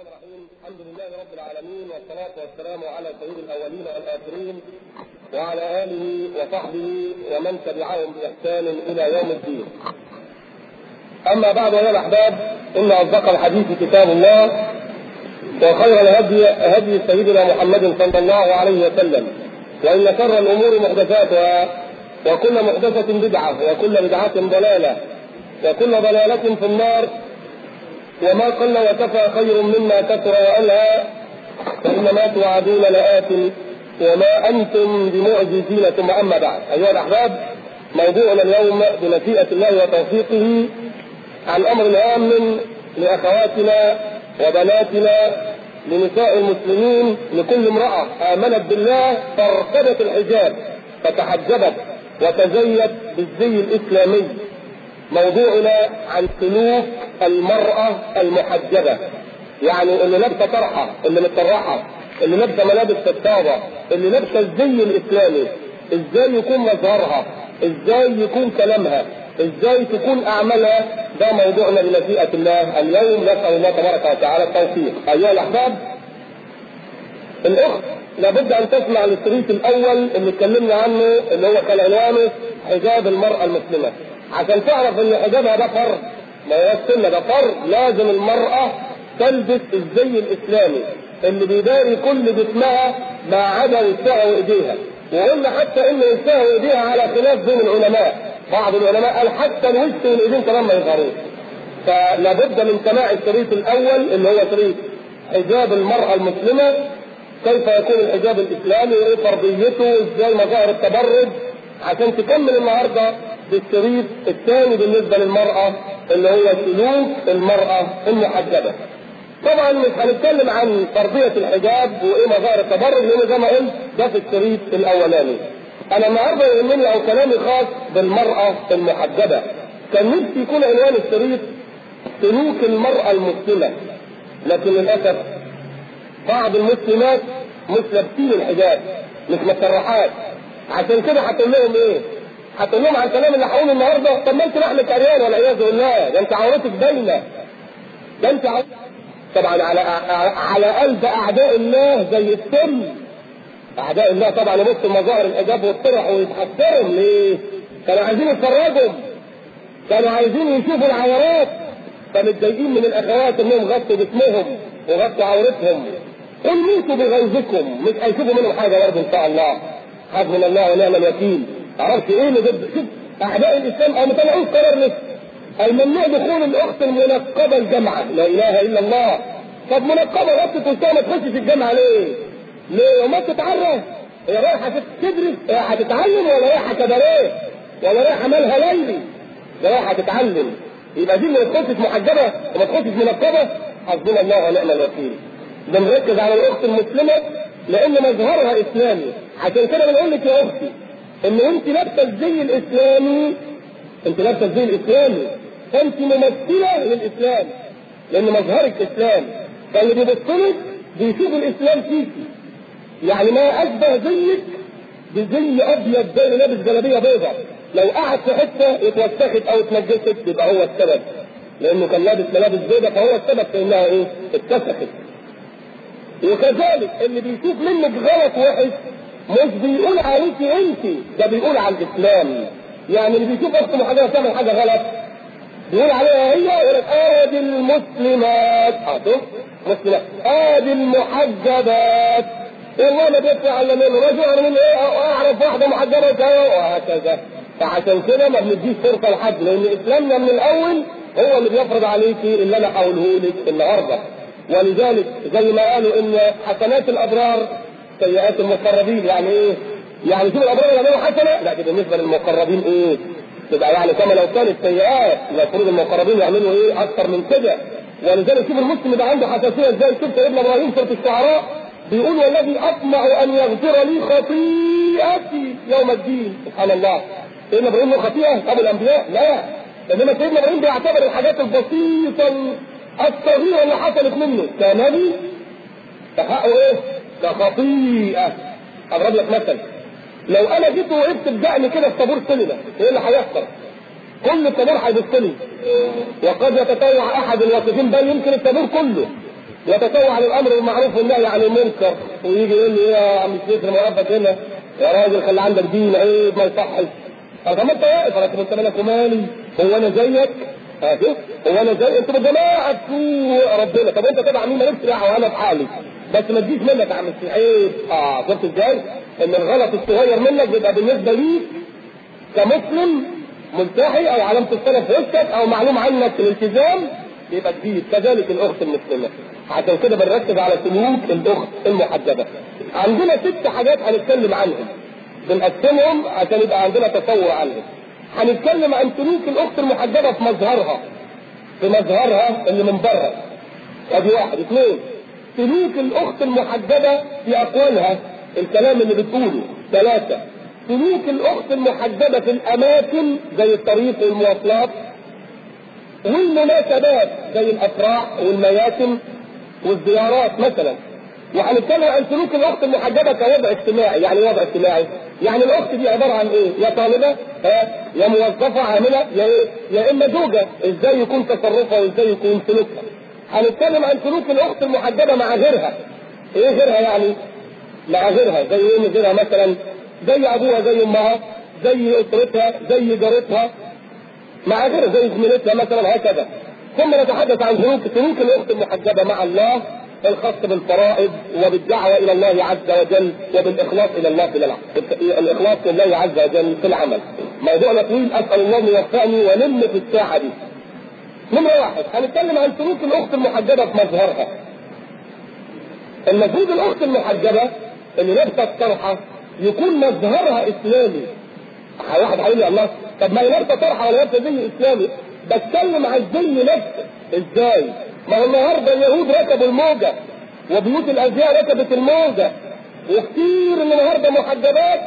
الرحمن الرحيم الحمد لله رب العالمين والصلاة والسلام على سيد الأولين والآخرين وعلى آله وصحبه ومن تبعهم بإحسان إلى يوم الدين أما بعد يا الأحباب إن أصدق الحديث كتاب الله وخير الهدي هدي سيدنا محمد صلى الله عليه وسلم وإن شر الأمور محدثاتها وكل محدثة بدعة وكل بدعة ضلالة وكل ضلالة في النار وما قل وكفى خير مما كثر وألهى فإن ما توعدون لآت وما أنتم بمعجزين ثم أما بعد أيها الأحباب موضوعنا اليوم بمشيئة الله وتوفيقه عن أمر هام لأخواتنا وبناتنا لنساء المسلمين لكل امرأة آمنت بالله فارتدت الحجاب فتحجبت وتزيت بالزي الإسلامي موضوعنا عن سلوك المرأة المحجبة يعني اللي لابسة طرحة اللي متطرحة اللي لابسة ملابس ستارة اللي لابسة الزي الإسلامي ازاي يكون مظهرها ازاي يكون كلامها ازاي تكون اعمالها ده موضوعنا بمشيئة الله اليوم نسأل الله تبارك وتعالى التوفيق ايها الاحباب الاخت لابد ان تسمع الشريط الاول اللي اتكلمنا عنه اللي هو كان عنوانه حجاب المرأة المسلمة عشان تعرف ان حجابها ده فرض ما هو السنة ده فرض لازم المرأة تلبس الزي الاسلامي اللي بيداري كل جسمها ما عدا وسعها وايديها وقلنا حتى ان وسعها وايديها على خلاف بين العلماء بعض العلماء قال حتى الوش والايدين كمان ما يظهروش فلابد من سماع الشريط الاول اللي هو شريط حجاب المرأة المسلمة كيف يكون الحجاب الاسلامي وايه فرضيته وازاي مظاهر التبرج عشان تكمل النهارده بالشريط الثاني بالنسبه للمراه اللي هو سلوك المراه المحجبه. طبعا مش هنتكلم عن فرضيه الحجاب وايه مظاهر التبرج لان زي ما قلت ده في الشريط الاولاني. انا النهارده يهمني او كلامي خاص بالمراه المحجبه. كان نفسي يكون عنوان الشريط سلوك المراه المسلمه. لكن للاسف بعض المسلمات مش لابسين الحجاب مش متسرحات عشان كده هتقول لهم ايه؟ هتقول لهم على الكلام اللي هقوله النهارده طب ما انت لحمك عريان والعياذ بالله ده انت عورتك باينه ده انت عورتك طبعا على على قلب اعداء الله زي السم اعداء الله طبعا يبصوا مظاهر الحجاب والطرح ويتحسرهم ليه؟ كانوا عايزين يتفرجوا كانوا عايزين يشوفوا العورات فمتضايقين من الاخوات انهم غطوا جسمهم وغطوا عورتهم قل موتوا بغيظكم مش هيشوفوا منهم حاجه برضه ان شاء الله حسبنا الله ونعم الوكيل عرفت ايه اللي ضد شوف اعداء الاسلام او ما طلعوش قرار لسه اي ممنوع دخول الاخت المنقبه الجامعه لا اله الا الله طب منقبه غطت وسطها ما تخشش الجامعه ليه؟ ليه؟ وما تتعرف هي رايحه تدرس هي هتتعلم ولا رايحه كباريه ولا رايحه مالها ليلي ده رايحه تتعلم يبقى دي اللي تخشش محجبه وما تخشش منقبه حسبنا الله ونعم الوكيل ده مركز على الاخت المسلمه لان مظهرها اسلامي عشان كده بنقول لك يا اختي ان انت لابسه الزي الاسلامي انت لابسه الزي الاسلامي فانت ممثله للاسلام لان مظهرك اسلام فاللي بيبص لك بيشوف الاسلام فيكي يعني ما اشبه زيك بزي ابيض زي اللي لابس جلابيه بيضاء لو قعد في حته اتوسخت او اتنجست يبقى هو السبب لانه كان لابس ملابس بيضاء فهو السبب في انها ايه؟ اتسخت وكذلك اللي بيشوف منك غلط وحش مش بيقول عليك انت ده بيقول على الاسلام يعني اللي بيشوف اخت محجبه تعمل حاجه غلط بيقول عليها هي يقول لك ادي المسلمات اه مسلمات ادي المحجبات والله ما بيدفع على منه رجل انا من ايه اعرف واحده محجبه كذا وهكذا فعشان كده ما بنديش فرصه لحد لان اسلامنا من الاول هو اللي بيفرض عليكي اللي انا هقوله لك النهارده ولذلك زي ما قالوا ان حسنات الابرار سيئات المقربين يعني ايه؟ يعني شوف الابرار يعملوا حسنه لا دي بالنسبه للمقربين ايه؟ تبقى يعني كما لو كانت سيئات المفروض المقربين يعملوا ايه؟ اكثر من كده ولذلك شوف المسلم يبقى عنده حساسيه ازاي شوف سيدنا ابراهيم سوره الشعراء بيقول والذي اطمع ان يغفر لي خطيئتي يوم الدين سبحان الله سيدنا ابراهيم له خطيئه ابو الانبياء لا انما سيدنا ابراهيم بيعتبر الحاجات البسيطه الصغيرة اللي حصلت منه كنبي فحقه ايه؟ كخطيئة اضرب لك مثل لو انا جيت وقفت بدقني كده في طابور سينما ايه اللي هيحصل؟ كل الطابور هيبص لي وقد يتطوع احد الواقفين بل يمكن الطابور كله يتطوع للامر بالمعروف والنهي عن المنكر ويجي يقول لي ايه يا عم الشيخ انا واقفك هنا يا راجل خلي عندك دين عيب ما يصحش طب ما انت واقف انا انت مالك ومالي هو انا زيك ها شوف هو انا زي انتوا بالجماعه بتوع ربنا طب انت تبع مين مالكش دعوه انا في حالي بس ما تجيش منك يا عم الشيخ عيب اه شفت ازاي؟ ان الغلط الصغير منك بيبقى بالنسبه ليك كمسلم ملتحي او علامه السلف في وشك او معلوم عنك الالتزام يبقى كبير كذلك الاخت المسلمه عشان كده بنركز على سلوك الاخت المحجبه عندنا ست حاجات هنتكلم عنهم بنقسمهم عشان يبقى عندنا تصور عنهم هنتكلم عن سلوك الاخت المحجبه في مظهرها في مظهرها اللي من بره ادي واحد اثنين سلوك الاخت المحجبه في اقوالها الكلام اللي بتقوله ثلاثه سلوك الاخت المحجبه في الاماكن زي الطريق والمواصلات والمناسبات زي الافراح والمياسم والزيارات مثلا وهنتكلم عن سلوك الاخت المحجبه كوضع اجتماعي يعني وضع اجتماعي يعني الاخت دي عباره عن ايه يا طالبه ها يا موظفه عامله يا ايه يا اما زوجه ازاي يكون تصرفها وازاي يكون سلوكها هنتكلم عن سلوك الاخت المحجبه مع غيرها ايه غيرها يعني مع غيرها زي ايه غيرها مثلا زي ابوها زي امها زي اسرتها زي جارتها مع غيرها زي زميلتها مثلا هكذا ثم نتحدث عن سلوك سلوك الاخت المحجبه مع الله الخاص بالفرائض وبالدعوه الى الله عز وجل وبالاخلاص الى الله في العمل الاخلاص لله عز وجل في العمل موضوعنا طويل اسال الله ان يوفقني ونلم في الساعه دي نمرة واحد هنتكلم عن سلوك الأخت المحجبة في مظهرها. المفروض الأخت المحجبة اللي لابسة الطرحة يكون مظهرها إسلامي. واحد هيقول لي الله طب ما هي لابسة طرحة ولا لابسة زي إسلامي؟ بتكلم عن الزي نفسه إزاي؟ ما هو النهارده اليهود ركبوا الموجة وبيوت الأزياء ركبت الموجة وكثير من النهارده محجبات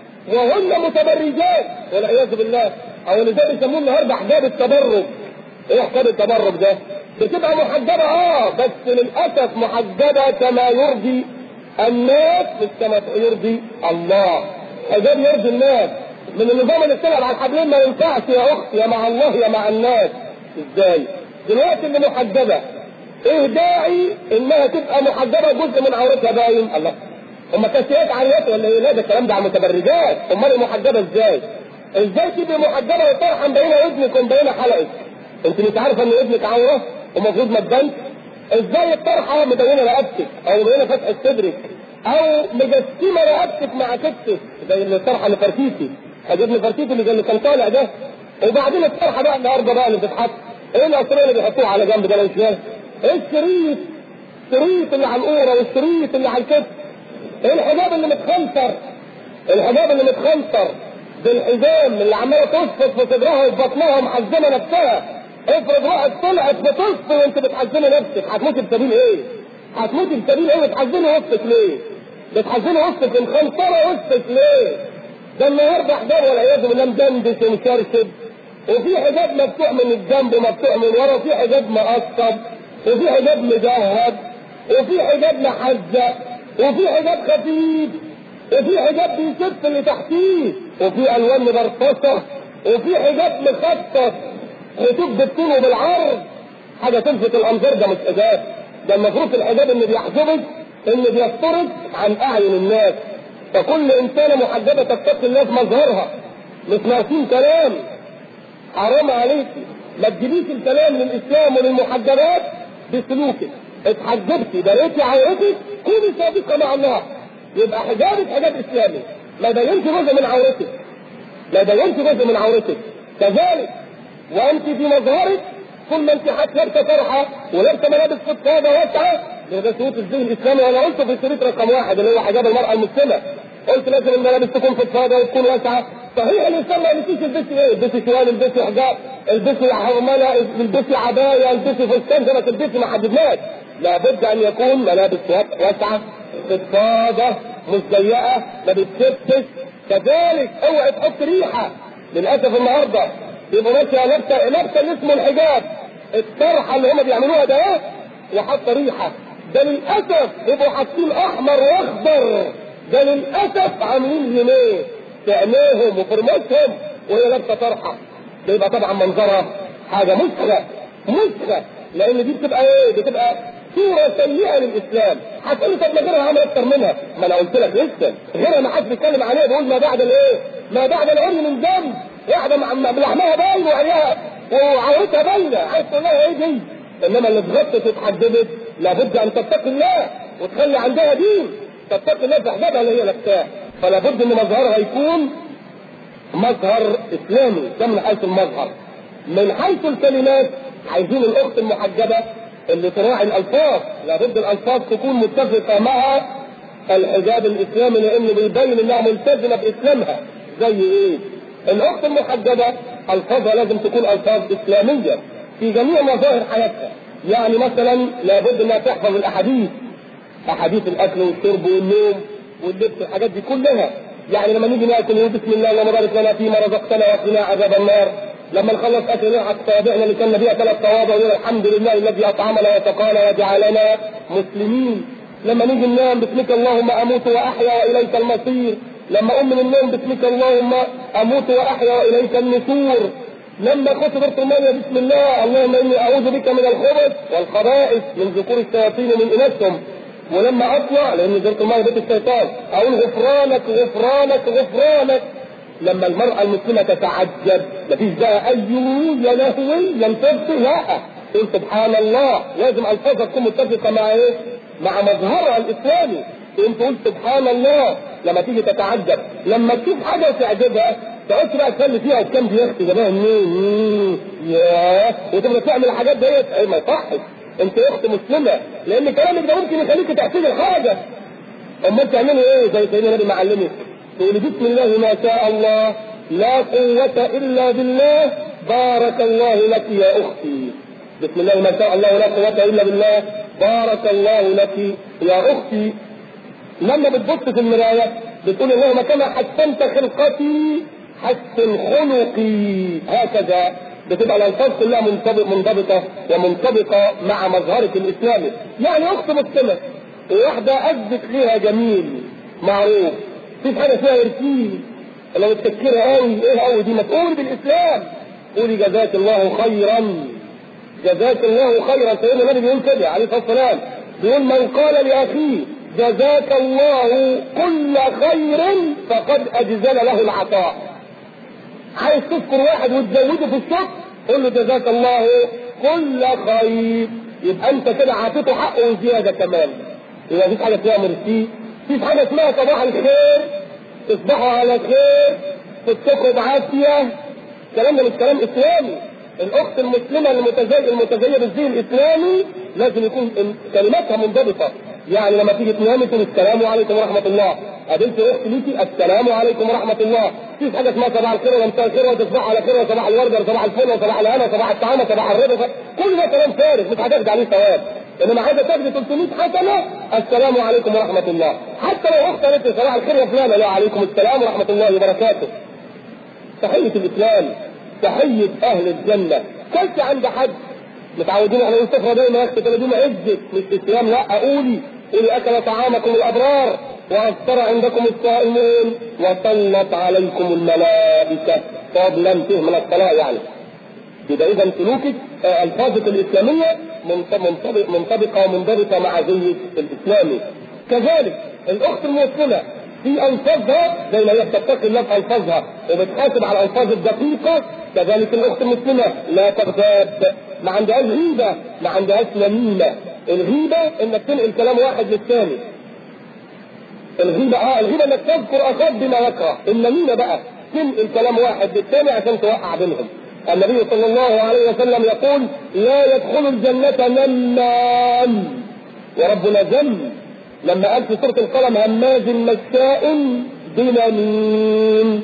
وهن متبرجات والعياذ بالله أو اللي زي بيسموه النهارده حجاب التبرج ايه حكايه التبرج ده؟ بتبقى محجبه اه بس للاسف محجبه كما يرضي الناس مش كما يرضي الله. حجاب يرضي الناس. من النظام اللي طلع على الحبلين ما ينفعش يا اختي يا مع الله يا مع الناس. ازاي؟ دلوقتي اللي محجبه ايه داعي انها تبقى محجبه جزء من عورتها باين؟ الله. هم كاسيات عاريات ولا ايه؟ لا ده الكلام ده على متبرجات، امال محجبه ازاي؟ ازاي تبقى محجبه وطرحه مبينه اذنك ومبينه حلقك؟ انت مش عارفه ان ابنك عوره ومفروض ما تبانش ازاي الطرحه مبينه رقبتك او مبينه فتحه صدرك او مجسمه رقبتك مع كتفك زي الطرحه اللي فرتيتي عجبني فرتيتي اللي زي اللي كان طالع ده وبعدين الطرحه بقى النهارده بقى اللي بتتحط ايه الاسرار اللي بيحطوها على جنب ده لو شمال ايه الشريط الشريط اللي على القوره والشريط اللي على الكتف ايه الحجاب اللي متخنصر الحجاب اللي متخنصر بالحزام اللي عماله تصفط في صدرها وفي بطنها ومحزنه نفسها افرض واحد طلعت بتصفي وانت بتحزني نفسك هتموتي بسبيل ايه؟ هتموتي بسبيل ايه بتحزني وسطك ليه؟ بتحزني وسطك مخنصره وسطك ليه؟ ده النهارده حجاب والعياذ بالله مدندش ومكركب وفي حجاب مفتوح من الجنب ومفتوح من ورا وفي حجاب مقصب وفي حجاب مجهد وفي حجاب محزق وفي حجاب خفيف وفي حجاب بيسف اللي تحتيه وفي الوان مرصصه وفي حجاب مخطط خطوط بالطول وبالعرض حاجه تلفت الانظار ده مش حجاب ده المفروض في الحجاب اللي بيحجبك اللي بيفترض عن اعين الناس فكل انسانه محجبه تتقي الله في مظهرها مش ناقصين كلام حرام عليك ما تجيبيش الكلام للاسلام وللمحجبات بسلوكك اتحجبتي دريتي عورتك كوني صادقه مع الله يبقى حجابك حجاب اسلامي ما بينش جزء من عورتك ما بينش جزء من عورتك كذلك وانت في مظهرك طول ما انت حتى لابسه طرحه ولابسه ملابس فضفاضه واسعه ده سهوله الذهن الاسلامي وانا قلته في الشريط رقم واحد اللي هو حجاب المراه المسلمه قلت لازم الملابس تكون فضفاضه وتكون واسعه صحيح الانسان ما قالتيش البسي ايه؟ البسي شوال البسي حجاب البسي حرمله البسي عبايه البسي فستان زي ما تلبسي ما حددناش لابد ان يكون ملابس واسعه فضفاضه مش ضيقه ما بتشتش كذلك اوعي تحط ريحه للاسف النهارده يبقى ماشيه لابسه لابسه اللي اسمه الحجاب الطرحه اللي هم بيعملوها ده ايه وحاطه ريحه ده للاسف يبقوا حاطين احمر واخضر ده للاسف عاملين جنيه في عينيهم وفي رموشهم وهي لابسه طرحه بيبقى طبعا منظرها حاجه مسخه مسخه لان دي بتبقى ايه؟ بتبقى صورة سيئة للإسلام هتقول لي طب ما غيرها عمل أكتر منها ما أنا قلت لك لسه غيرها ما حدش بيتكلم عليها بيقول ما بعد الإيه؟ ما بعد العري من ذنب واحدة مع لحمها باين وعليها وعورتها باينة عايز تقول لها إيه دي؟ إنما اللي اتغطت واتحجبت لابد أن تتقي الله وتخلي عندها دين تتقي الله في حجابها اللي هي لابساه فلا بد ان مظهرها يكون مظهر اسلامي ده من حيث المظهر من حيث الكلمات عايزين الاخت المحجبه اللي تراعي الالفاظ لابد الالفاظ تكون متفقه مع الحجاب الاسلامي لانه بيبين انها ملتزمه باسلامها زي ايه؟ الاخت المحجبه الفاظها لازم تكون الفاظ اسلاميه في جميع مظاهر حياتها يعني مثلا لابد انها تحفظ الاحاديث احاديث الاكل والشرب والنوم واللبس الحاجات دي كلها يعني لما نيجي ناكل بسم الله اللهم بارك لنا فيما رزقتنا وقنا عذاب النار لما نخلص اكل نلعب صوابعنا اللي كان بيها ثلاث صوابع ونقول الحمد لله الذي اطعمنا وسقانا وجعلنا مسلمين لما نيجي ننام باسمك اللهم اموت واحيا واليك المصير لما اقوم من النوم باسمك اللهم اموت واحيا واليك النشور لما اخش دورة المية بسم الله اللهم اني اعوذ بك من الخبث والخبائث من ذكور الشياطين ومن اناثهم ولما اطلع لان دورة المية بيت الشيطان اقول غفرانك غفرانك غفرانك لما المرأة المسلمة تتعجب مفيش بقى اي يا لهوي لم تبصر لا تقول سبحان الله لازم الفاظها تكون متفقة مع ايه؟ مع مظهرها الاسلامي انت تقول سبحان الله لما تيجي تتعجب لما تشوف حاجة تعجبها تقعدش بقى تسلي فيها وكان بيختي جابها منين ياه وتبقى تعمل الحاجات ديت اي ما يصحش انت اخت مسلمه لان كلامك ده ممكن يخليك تحتاج الحاجه امال تعملي ايه زي سيدنا النبي معلمك تقولي بسم الله ما شاء الله لا قوة إلا بالله بارك الله لك يا أختي بسم الله ما شاء الله لا قوة إلا بالله بارك الله لك يا أختي لما بتبص في المراية بتقول اللهم كما حسنت خلقتي حسن خلقي هكذا بتبقى الالفاظ كلها منضبط منضبطه ومنطبقه مع مظهرك الاسلامي يعني اخت مسلمه وواحده قدك ليها جميل معروف في حاجه فيها ارتيل لو تفكرها قوي ايه قوي دي ما تقول بالاسلام قولي جزاك الله خيرا جزاك الله خيرا سيدنا النبي بيقول كده عليه الصلاه والسلام بيقول من قال لاخيه جزاك الله كل خير فقد اجزل له العطاء عايز تذكر واحد وتزوده في الشكر قول له جزاك الله كل خير يبقى انت كده عطيته حقه وزياده كمان يبقى مفيش حاجه اسمها مرسي مفيش حاجه اسمها صباح الخير تصبحوا على خير تتقوا بعافيه الكلام ده مش كلام اسلامي الاخت المسلمه المتزي المتزيه بالزي الاسلامي لازم يكون كلماتها منضبطه يعني لما تيجي تنامي تقول السلام عليكم ورحمه الله قابلت اخت ليكي السلام عليكم ورحمه الله مفيش حاجه اسمها صباح الخير ولا مساء الخير وتصبح على خير وصباح الورد ولا صباح الفل وصباح الهنا صباح الطعام صباح الرضا كل ده كلام فارغ مش هتاخد عليه ثواب انما عايزه تاخدي 300 حسنه السلام عليكم ورحمه الله حتى لو اخت قالت صباح الخير يا فلانه لا عليكم السلام ورحمه الله وبركاته تحيه الاسلام تحيه اهل الجنه كلت عند حد متعودين احنا نقول سفره دايما يا اختي تلاقيهم عزك مش اسلام لا قولي قولي اكل طعامكم الابرار وافطر عندكم الصائمون وسلط عليكم الملائكه فضلا فيه من الصلاه يعني يبقى اذا سلوكك الفاظك الاسلاميه منطبق منطبقه ومنضبطه مع زيك الاسلامي كذلك الاخت المسلمه في الفاظها زي ما هي بتتقي الله في الفاظها وبتحاسب على الالفاظ الدقيقه كذلك الاخت المسلمه لا تغتاب ما عندهاش غيبه ما عندهاش نميمه الغيبه انك تنقل كلام واحد للثاني الغيبة اه الغيبة انك تذكر اخاك بما يكره النميمة بقى تنقل كلام واحد للثاني عشان توقع بينهم النبي صلى الله عليه وسلم يقول لا يدخل الجنة نمام وربنا ذم لما قال في سورة القلم هماز مشاء بنميم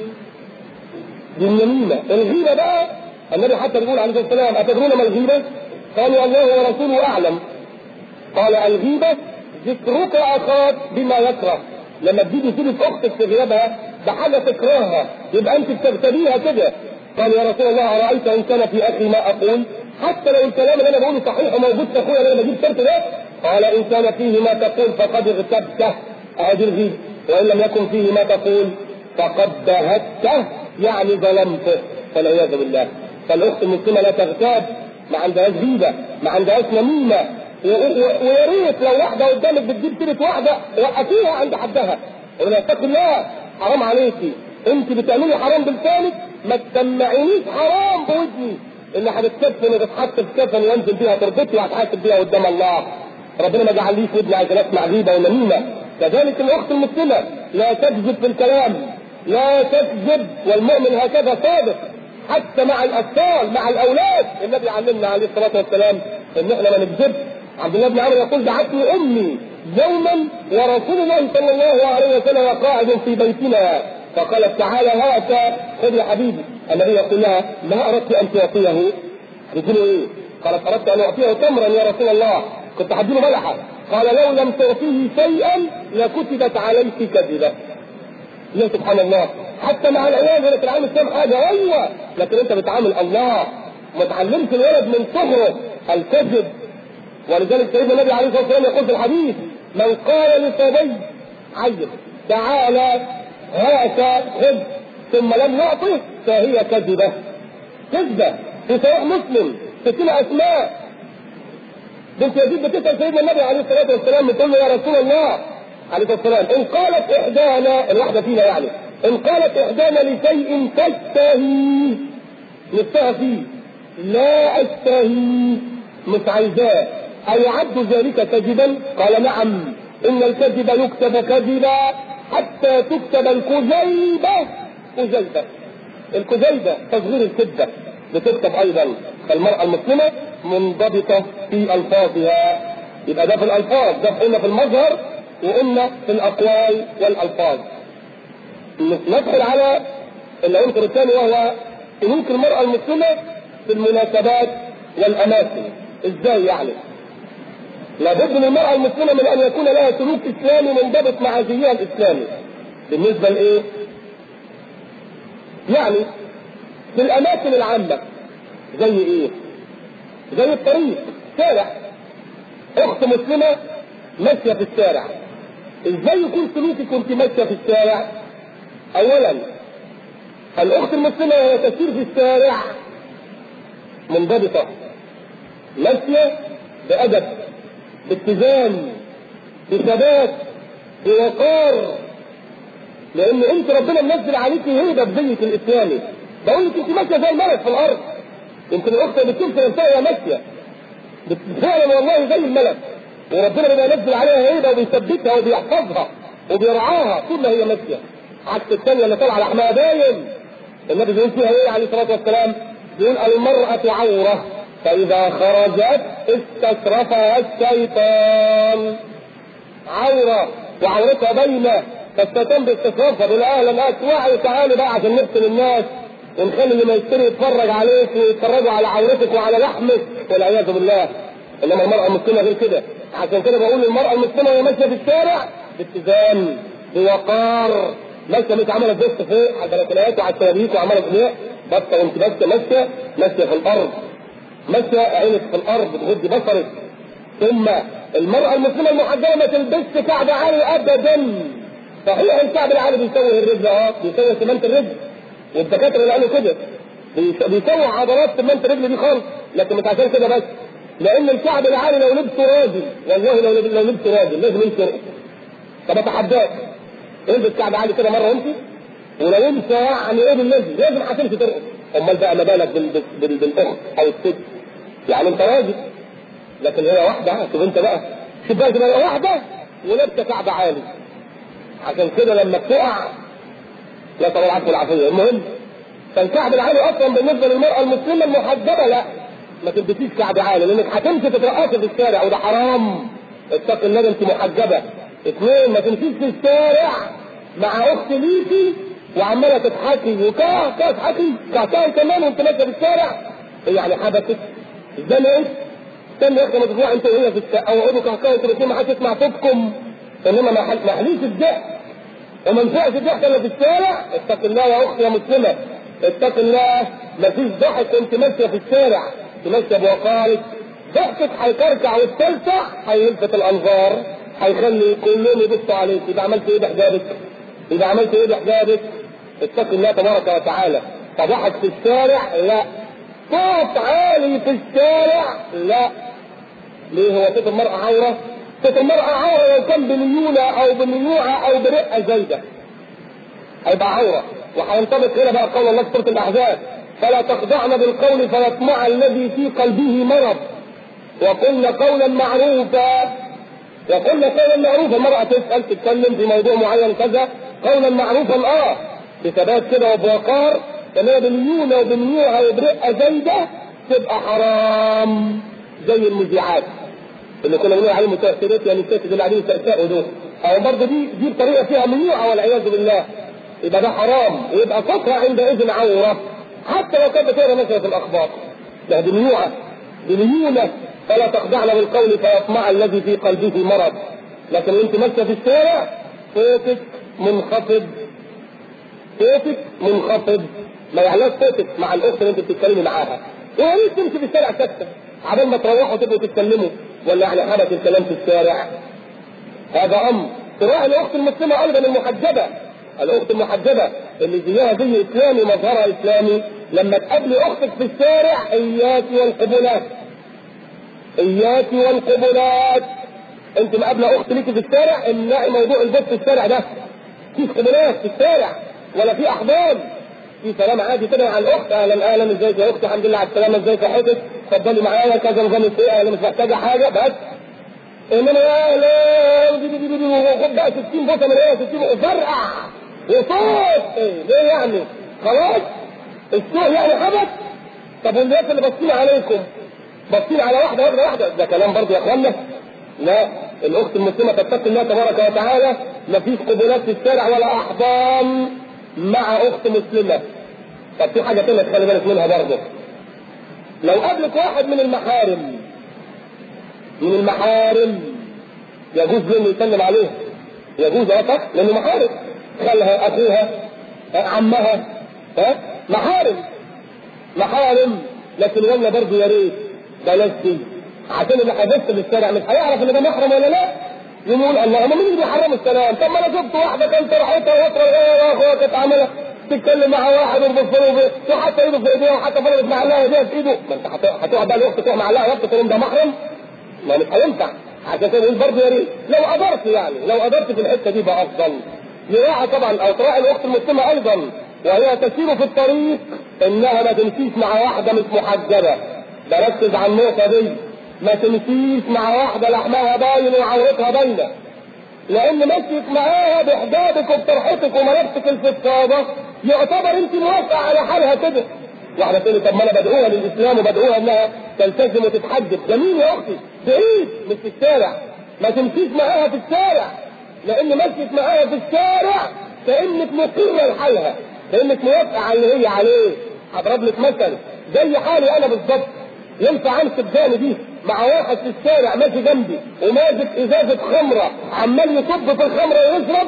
دي النميمة الغيبة بقى النبي حتى بيقول عليه الصلاة والسلام أتدرون ما الغيبة؟ قالوا الله ورسوله أعلم قال الغيبة ذكرك أخاك بما يكره لما تجيبي سيرة اختك في غيابها بحاجه تكرهها يبقى انت بتغتبيها كده قال يا رسول الله ارايت ان كان في اخي ما اقول حتى لو الكلام اللي انا بقوله صحيح وموجود في اخويا اللي انا بجيب سيرته ده قال ان كان فيه ما تقول فقد اغتبته ادي الغيب وان لم يكن فيه ما تقول فقد بهته يعني ظلمته فالعياذ بالله فالاخت المسلمه لا تغتاب ما عندهاش غيبه ما عندهاش نميمه ويا ريت لو واحده قدامك بتجيب سيره واحده وقفيها عند حدها ولا اتقي الله حرام عليكي انت بتعملي حرام بلسانك ما تسمعينيش حرام بودني اللي هتتكفن وتتحط في كفن وانزل بيها تربطي وهتحاسب بيها قدام الله ربنا ما جعليش ودني عشان اسمع غيبه ونميمه كذلك الاخت المسلمه لا تكذب في الكلام لا تكذب والمؤمن هكذا صادق حتى مع الاطفال مع الاولاد النبي علمنا عليه الصلاه والسلام ان احنا ما نكذبش عبد الله بن عمرو يقول دعتني امي يوما ورسول الله صلى الله عليه وسلم قاعد في بيتنا فقالت تعالى هات خذ يا حبيبي النبي يقول لها ما اردت ان تعطيه قلت له ايه؟ قالت اردت ان اعطيه تمرا يا رسول الله كنت هديله ملحه قال لو لم تعطيه شيئا لكتبت عليك كذبه يا سبحان الله حتى مع العيال ولا تتعامل كام حاجه ايوه لكن انت بتعامل الله ما تعلمش الولد من صغره الكذب ولذلك سيدنا النبي عليه الصلاه والسلام يقول في الحديث من قال لصبي عيل تعالى هات خذ ثم لم يعطه فهي كذبه كذبه في صحيح مسلم ستين اسماء بنت يزيد بتسال سيدنا النبي عليه الصلاه والسلام بتقول له يا رسول الله عليه الصلاه والسلام ان قالت احدانا الواحده فينا يعني ان قالت احدانا لشيء تشتهي نفسها فيه لا اشتهي مش عايزاه أيعد ذلك كذبا؟ قال نعم إن الكذب يكتب كذبا حتى تكتب الكذيبة كذيبة الكذيبة تصغير الكذبة بتكتب أيضا فالمرأة المسلمة منضبطة في ألفاظها يبقى ده في الألفاظ ده قلنا في المظهر وقلنا في الأقوال والألفاظ ندخل على العنصر الثاني وهو سلوك المرأة المسلمة في المناسبات والأماكن ازاي يعني؟ لابد للمرأة المسلمة من أن يكون لها سلوك إسلامي منضبط مع زيها الإسلامي. بالنسبة لإيه؟ يعني في الأماكن العامة زي إيه؟ زي الطريق، شارع. أخت مسلمة ماشية في الشارع. إزاي يكون سلوكك وأنت ماشية في الشارع؟ أولاً الأخت المسلمة وهي تسير في الشارع منضبطة ماشية بأدب باتزان بثبات بوقار لان انت ربنا منزل عليك هيبه بزيك الاسلامي بقول لك انت ماشيه زي الملك في الارض يمكن الاخت اللي بتشوف نفسها وهي ماشيه فعلا والله زي الملك وربنا بيبقى ينزل عليها هيبه وبيثبتها وبيحفظها وبيرعاها طول ما هي ماشيه عكس الثانيه اللي طالعه لحمها باين النبي بيقول فيها ايه عليه الصلاه والسلام؟ بيقول المراه عوره فإذا خرجت استشرفها الشيطان عورة وعورتها باينة فالشيطان باستشرافها بيقول أهلا اسمعي تعالي بقى عشان نقتل الناس ونخلي اللي ما يشتري يتفرج عليك ويتفرجوا على عورتك وعلى لحمك والعياذ بالله انما المرأة المسلمة غير كده عشان كده بقول المرأة المسلمة وهي ماشية في الشارع باتزان بوقار ماشية مش عملت بس فوق على البلكونات وعلى الشبابيك وعملت ايه بس وانت بس ماشية ماشية في الأرض ماشية عينك في الارض بتغضي بصرك ثم المرأة المسلمة المحجبة ما تلبسش كعب عالي ابدا صحيح الكعب العالي بيسوي الرجل اه بيسوي سمنت الرجل والدكاترة اللي قالوا كده بيسوي عضلات سمنت الرجل دي خالص لكن مش عشان كده بس لان الكعب العالي لو لبسه راجل والله لو لو لبسه راجل لازم يمشي طب اتحداك البس كعب عالي كده مره وامشي ولو انت يعني ايه بالنزل لازم هتمشي ترقص امال بقى ما بالك بالاخت او الست يعني انت راجل لكن هي واحده شوف انت بقى شوف بقى تبقى واحده ولابسه كعب عالي عشان كده لما بتقع لا طبعا العفو العافيه المهم فالكعب العالي اصلا بالنسبه للمراه المسلمه المحجبه لا ما تلبسيش كعب عالي لانك هتمشي تترقصي في الشارع وده حرام اتقي الله انت محجبه اثنين ما تمشيش في الشارع مع اخت ليكي وعماله تضحكي وكاه كاه تضحكي كاه كمان وانت ماشيه في الشارع هي يعني حبكت ازاي انت استنى يا اخي مدفوع انت وهي في الشارع او اقعدوا كاه انتوا الاثنين ما حدش يسمع صوتكم انما ما حليش الضحك وما ينفعش الضحك الا في الشارع اتق الله يا اختي يا مسلمه اتق الله ما فيش ضحك وانت ماشيه في الشارع ماشيه بوقارك ضحكك هيكركع وتلسع هيلفت الانظار هيخلي كلهم يبصوا عليك يبقى عملت ايه بحجابك؟ اذا عملت ايه بحجابك؟ اتق الله تبارك وتعالى فضحك في الشارع لا صوت عالي في الشارع لا ليه هو ستر المرأة عورة؟ ستر المرأة عورة لو كان بليونة أو بميوعة أو برقة زايدة هيبقى عورة وهينطبق هنا بقى قول الله في سورة الأحزاب فلا تخضعن بالقول فيطمع الذي في قلبه مرض وقلن قولا معروفا وقلن قولا معروفا المرأة تسأل تتكلم في موضوع معين كذا قولا معروفا اه بثبات كده وبوقار انما باليونة وبالميوعة وبرقة زايدة تبقى حرام زي المذيعات اللي كنا بنقول عليهم متأثرات يعني الست اللي عليهم تأثاء دول او برضه دي دي بطريقة فيها ممنوعة والعياذ بالله يبقى ده حرام ويبقى صوتها عندئذ عورة حتى لو كانت بتقرا مثلا في الاخبار ده دموعة دميونة فلا تخضعن بالقول فيطمع الذي في قلبه مرض لكن انت ماشيه في الشارع صوتك منخفض صوتك منخفض ما يعلاش صوتك مع الاخت اللي انت بتتكلمي معاها ويا ريت تمشي في الشارع ساكته عبال ما تروحوا تبقوا تتكلموا ولا يعني حدث الكلام في الشارع هذا امر تراعي الاخت المسلمه ايضا المحجبه الاخت المحجبه اللي زيها زي اسلامي مظهرها اسلامي لما تقابلي اختك في الشارع اياك والقبلات اياك والقبلات انت مقابله اخت ليكي في الشارع امنعي موضوع البث في الشارع ده في قبلات في الشارع ولا في احضان في كلام عادي كده مع الاخت اهلا اهلا ازيك يا اختي الحمد لله على السلامه ازيك يا حضرتك اتفضلي معايا كذا نظام ايه انا مش محتاجه حاجه بس انما يا اهلا خد بقى 60 بوسه من هنا 60 وفرقع وصوت ايه ليه يعني خلاص السوق يعني حدث طب والناس اللي باصين عليكم باصين على واحده واحده واحده ده كلام برضه يا اخوانا لا الاخت المسلمه تتقي الله تبارك وتعالى ما فيش قبلات في الشارع ولا احضان مع اخت مسلمه طب في حاجه ثانيه تخلي بالك منها برضه لو قابلك واحد من المحارم من المحارم يجوز له انه يسلم عليها يجوز اه صح لانه محارم خالها اخوها عمها ها محارم محارم لكن ولا برضه يا ريت بلاش دي عشان اللي هيبص في الشارع مش هيعرف ان ده محرم ولا لا يقول اللهم مين اللي بيحرم السلام طب ما انا شفت واحده كانت راحتها وطرة يا اخويا كانت عامله تتكلم مع واحد وتبص له وحتى ايده في ايديها وحتى فرضت معلقه ايديها في ايده ما انت هتقعد بقى الوقت تروح معلقه وقت تقول ده محرم ما مش هينفع عشان كده يقول برضه يا ريت لو قدرت يعني لو قدرت في الحته دي بقى افضل يراعى طبعا او تراعي الاخت المسلمه ايضا وهي تسير في الطريق انها ما تمشيش مع واحده مش محجبه بركز على النقطه دي ما تمشيش مع واحده لحمها باين وعورتها باينه لان مشيت معاها بحجابك وبطرحتك وملابسك الفضفاضه يعتبر انت موافقه على حالها كده واحده تقول طب ما انا بدعوها للاسلام وبدعوها انها تلتزم وتتحجب جميل يا اختي بعيد مش في الشارع ما تمشيش معاها في الشارع لان مشيت معاها في الشارع كانك مقره لحالها كانك موافقه على اللي هي عليه هضرب لك مثل زي حالي انا بالظبط ينفع امسك جاني دي مع واحد في الشارع ماشي جنبي وماسك ازازه خمره عمال يصب في الخمره ويشرب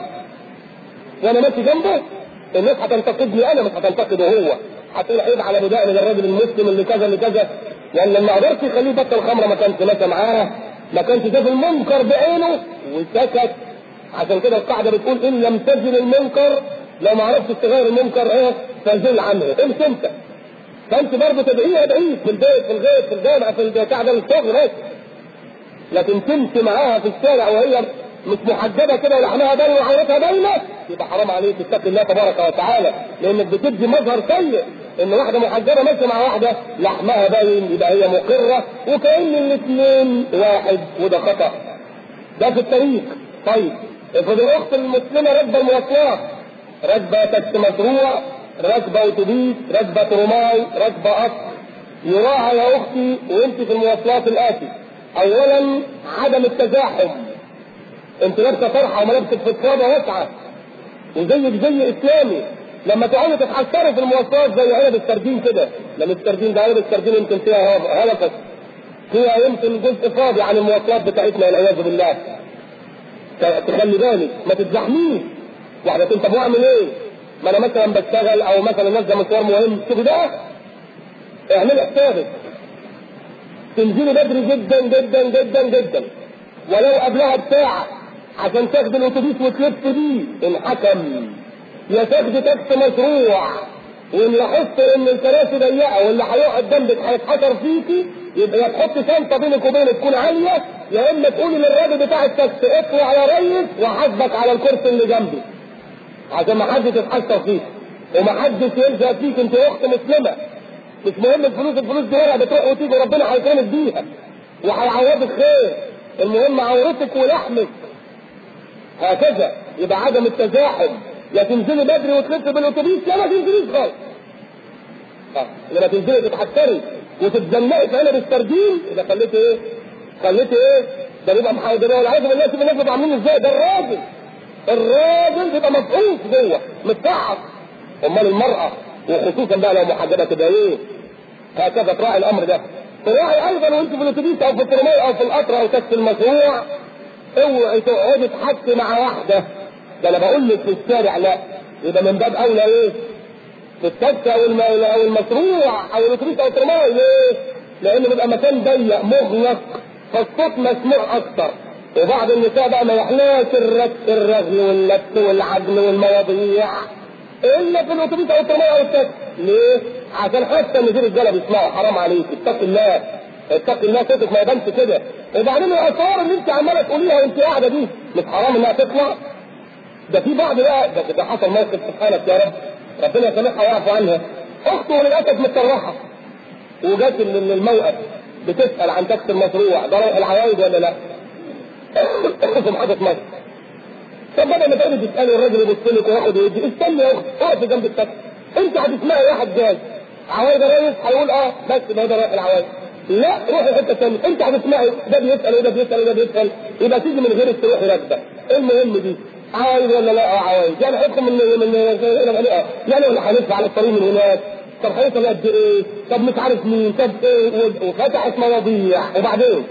وانا ماشي جنبه الناس هتنتقدني انا مش هتنتقده هو هتقول عيب على بدائل الراجل المسلم اللي كذا اللي كذا لان لما قدرت يخليه يبطل خمره ما كانش ماشي معاه ما كانش شاف المنكر بعينه وسكت عشان كده القاعده بتقول ان لم تزل المنكر لو ما عرفتش تغير المنكر ايه فزل عنه امشي انت فانت برضه تدعيها بعيد في البيت في الغيط في الجامعه في البتاع ده الشغل بس لكن تمشي معاها في الشارع وهي مش محجبه كده ولحمها باين وعورتها باينه يبقى حرام عليك تتقي الله تبارك وتعالى لانك بتدي مظهر سيء ان واحده محجبه ماشيه مع واحده لحمها باين يبقى هي مقره وكان الاثنين واحد وده خطا ده في الطريق طيب افرض الاخت المسلمه راكبه المواصلات راكبه تاكسي مشروع راكبه اتوبيس راكبه ترماي راكبه قطر يراعى يا اختي وانت في المواصلات الاتي اولا عدم التزاحم انت لابسه طرحه وملابسك في الترابه واسعه وزيك زي اسلامي لما تقعدي تتحسري في المواصلات زي علب السردين كده لما السردين ده علب السردين يمكن فيها هلكت فيها يمكن جزء فاضي عن المواصلات بتاعتنا والعياذ بالله تخلي بالك ما تتزحميش واحده تقول طب واعمل ايه؟ ما انا مثلا بشتغل او مثلا نازله مشوار مهم شوف ده اعمل حسابك تنزلي بدري جدا جدا جدا جدا ولو قبلها بساعه عشان تاخدي الاتوبيس وتلف بيه ان حكم يا تاخدي تاكسي مشروع وان لاحظت ان الكراسي ضيقه واللي هيقعد جنبك هيتحشر فيكي يبقى يا تحط شنطه بينك وبينه تكون عاليه يا اما تقولي للراجل بتاع التاكسي اطلع يا ريس وحاسبك على الكرسي اللي جنبي عشان ما حدش يتحسر فيك وما حدش يلزق فيك انت اخت مسلمه مش مهم الفلوس الفلوس دي ورقه بتروح وتيجي ربنا هيكرمك بيها وهيعوضك خير المهم عورتك ولحمك هكذا يبقى عدم التزاحم يا تنزلي بدري وتلف بالاتوبيس يا ما تنزليش خالص اه لما تنزلي تتحسري وتتزنقي في قلب السردين يبقى خليتي ايه؟ خليتي ايه؟ ده بيبقى محاضرين والعياذ بالله شوف الناس بيبقوا عاملين ازاي ده الراجل الراجل بيبقى مفعوص جوه متفعص امال المراه وخصوصا بقى لو محجبه تبقى ايه؟ هكذا تراعي الامر ده تراعي ايضا وانت في الاتوبيس او في الترماي او في القطر او تاكسي المشروع اوعي تقعدي تحكي مع واحده ده انا بقول لك في الشارع لا يبقى من باب اولى ايه؟ في التاكسي او الم- او المشروع او الاتوبيس او الترماي ليه؟ لان بيبقى مكان ضيق مغلق فالصوت مسموع اكتر وبعض النساء بقى ما يحلاش الرك الرغي واللبس والعجن والمواضيع الا في الاتوبيس او الترماي او التاكسي ليه؟ عشان حتى ان في رجاله بيسمعوا حرام عليك اتق الله اتق الله صوتك ما يبانش كده وبعدين الاسرار اللي انت عماله تقوليها وانت قاعده دي مش حرام انها تطلع ده في بعض بقى ده, ده حصل موقف سبحانك يا رب ربنا يسامحها ويعفو عنها اخته للاسف متسرحه وجت من الموقف بتسال عن تاكسي المشروع ده رايح العوايد ولا لا؟ في محطه مصر طب بدل ما تقعدي تسالي الراجل يبص لك وياخد ويدي استني يا اخت اقفي جنب التاكسي انت هتسمعي واحد جاي عوايد يا ريس هيقول اه بس ده ده رايح العوايد لا روحي حته ثانيه انت هتسمعي ده بيسال وده بيسال وده بيسال يبقى تيجي من غير تروحي راكبه المهم دي عوايد ولا لا اه عوايد يعني هيدخل من من من اه يعني ولا هنلف على الطريق من هناك طب هيوصل قد ايه؟ طب مش عارف مين طب ايه وفتحت مواضيع وبعدين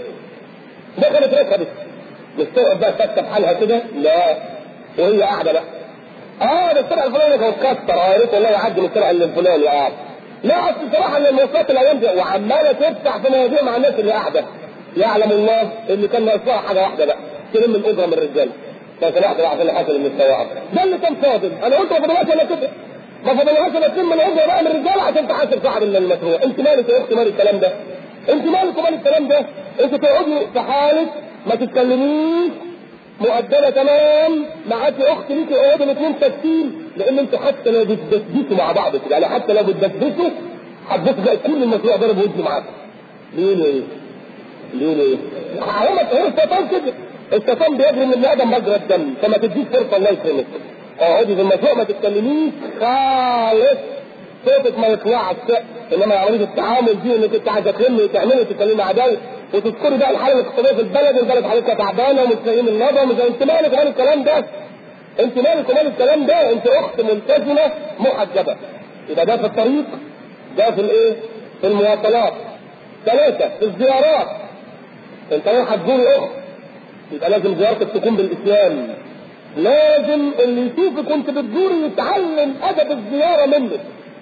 دخلت ركبت مش تقعد بقى ساكته بحالها كده لا وهي قاعده بقى اه ده السرعه الفلانيه كان اتكسر اه يا ريت والله يعدي من السرعه الفلاني اه لا اصل بصراحه ان المواصلات الايام دي وعماله تفتح في مواضيع مع الناس اللي قاعده يعلم الله اللي كان ناقصها حاجه واحده بقى تلم الاجره من الرجال لو سمحت بقى عشان اللي حصل من السواق ده اللي كان فاضل انا قلت ما فضلهاش الا كده ما فضلهاش الا تلم الاجره بقى من الرجال عشان تحاسب صاحب المشروع انت مالك يا اختي مال الكلام ده انت مالك ومال الكلام ده انت تقعدي في حالك ما تتكلميش مؤدبه تمام معاكي اخت ليكي اقعدوا الاثنين ساكتين لان انتوا حتى لو بتدسدسوا مع بعض كده يعني حتى لو بتدسدسوا هتبصوا تلاقي كل المشروع ضرب ودن معاكم ليه ليه؟ ليه ليه؟ هو هو الشيطان كده الشيطان بيجري من ادم مجرى الدم فما تديش فرصه الله يكرمك اقعدي في المشروع ما تتكلميش خالص صوتك ما يطلعش انما عمليه التعامل دي انك انت عايزه تلمي تعملي تتكلمي عداوه وتذكري بقى الحاله الاقتصاديه في البلد والبلد حالتها تعبانه ومش لاقيين النظم ومش انت مالك ومال الكلام ده؟ انت مالك ومال الكلام ده؟ انت اخت ملتزمه محجبه يبقى ده في الطريق ده في الايه؟ في المواصلات ثلاثه في الزيارات انت رايح تزوري اخت يبقى لازم زيارتك تكون بالاسلام لازم اللي يشوفك وانت بتزوري يتعلم ادب الزياره منك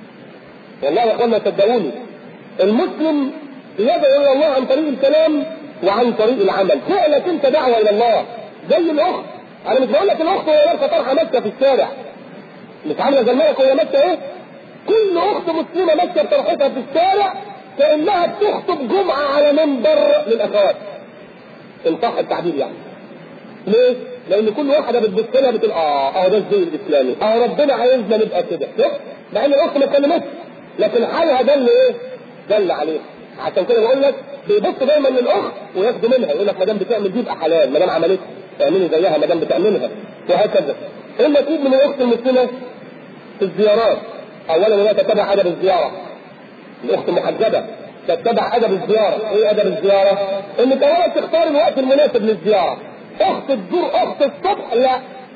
والله يا اخوانا صدقوني المسلم يدعو الى الله عن طريق الكلام وعن طريق العمل فعلك انت دعوه الى الله زي الاخت انا مش بقول لك الاخت وهي لابسه طرحه ماسكه في الشارع مش عامله زي الملك وهي ماسكه ايه؟ كل اخت مسلمه ماسكه بطرحتها في الشارع كانها بتخطب جمعه على منبر للاخوات ان صح التعبير يعني ليه؟ لان كل واحده بتبص لها بتقول اه اه ده الزي الاسلامي اه ربنا عايزنا نبقى كده شوف مع ان الاخت ما اتكلمتش لكن حالها ده اللي ايه؟ دل عليه عشان كده بقول لك بيبص دايما للاخت وياخدوا منها يقول لك ما دام بتعمل دي يبقى حلال ما دام عملتها تعملي زيها ما دام بتعملها وهكذا ايه المطلوب من الاخت المسلمه في الزيارات اولا انها تتبع ادب الزياره الاخت المحجبه تتبع ادب الزياره ايه ادب الزياره انك اولا تختار الوقت المناسب للزياره اخت تزور اخت الصبح لا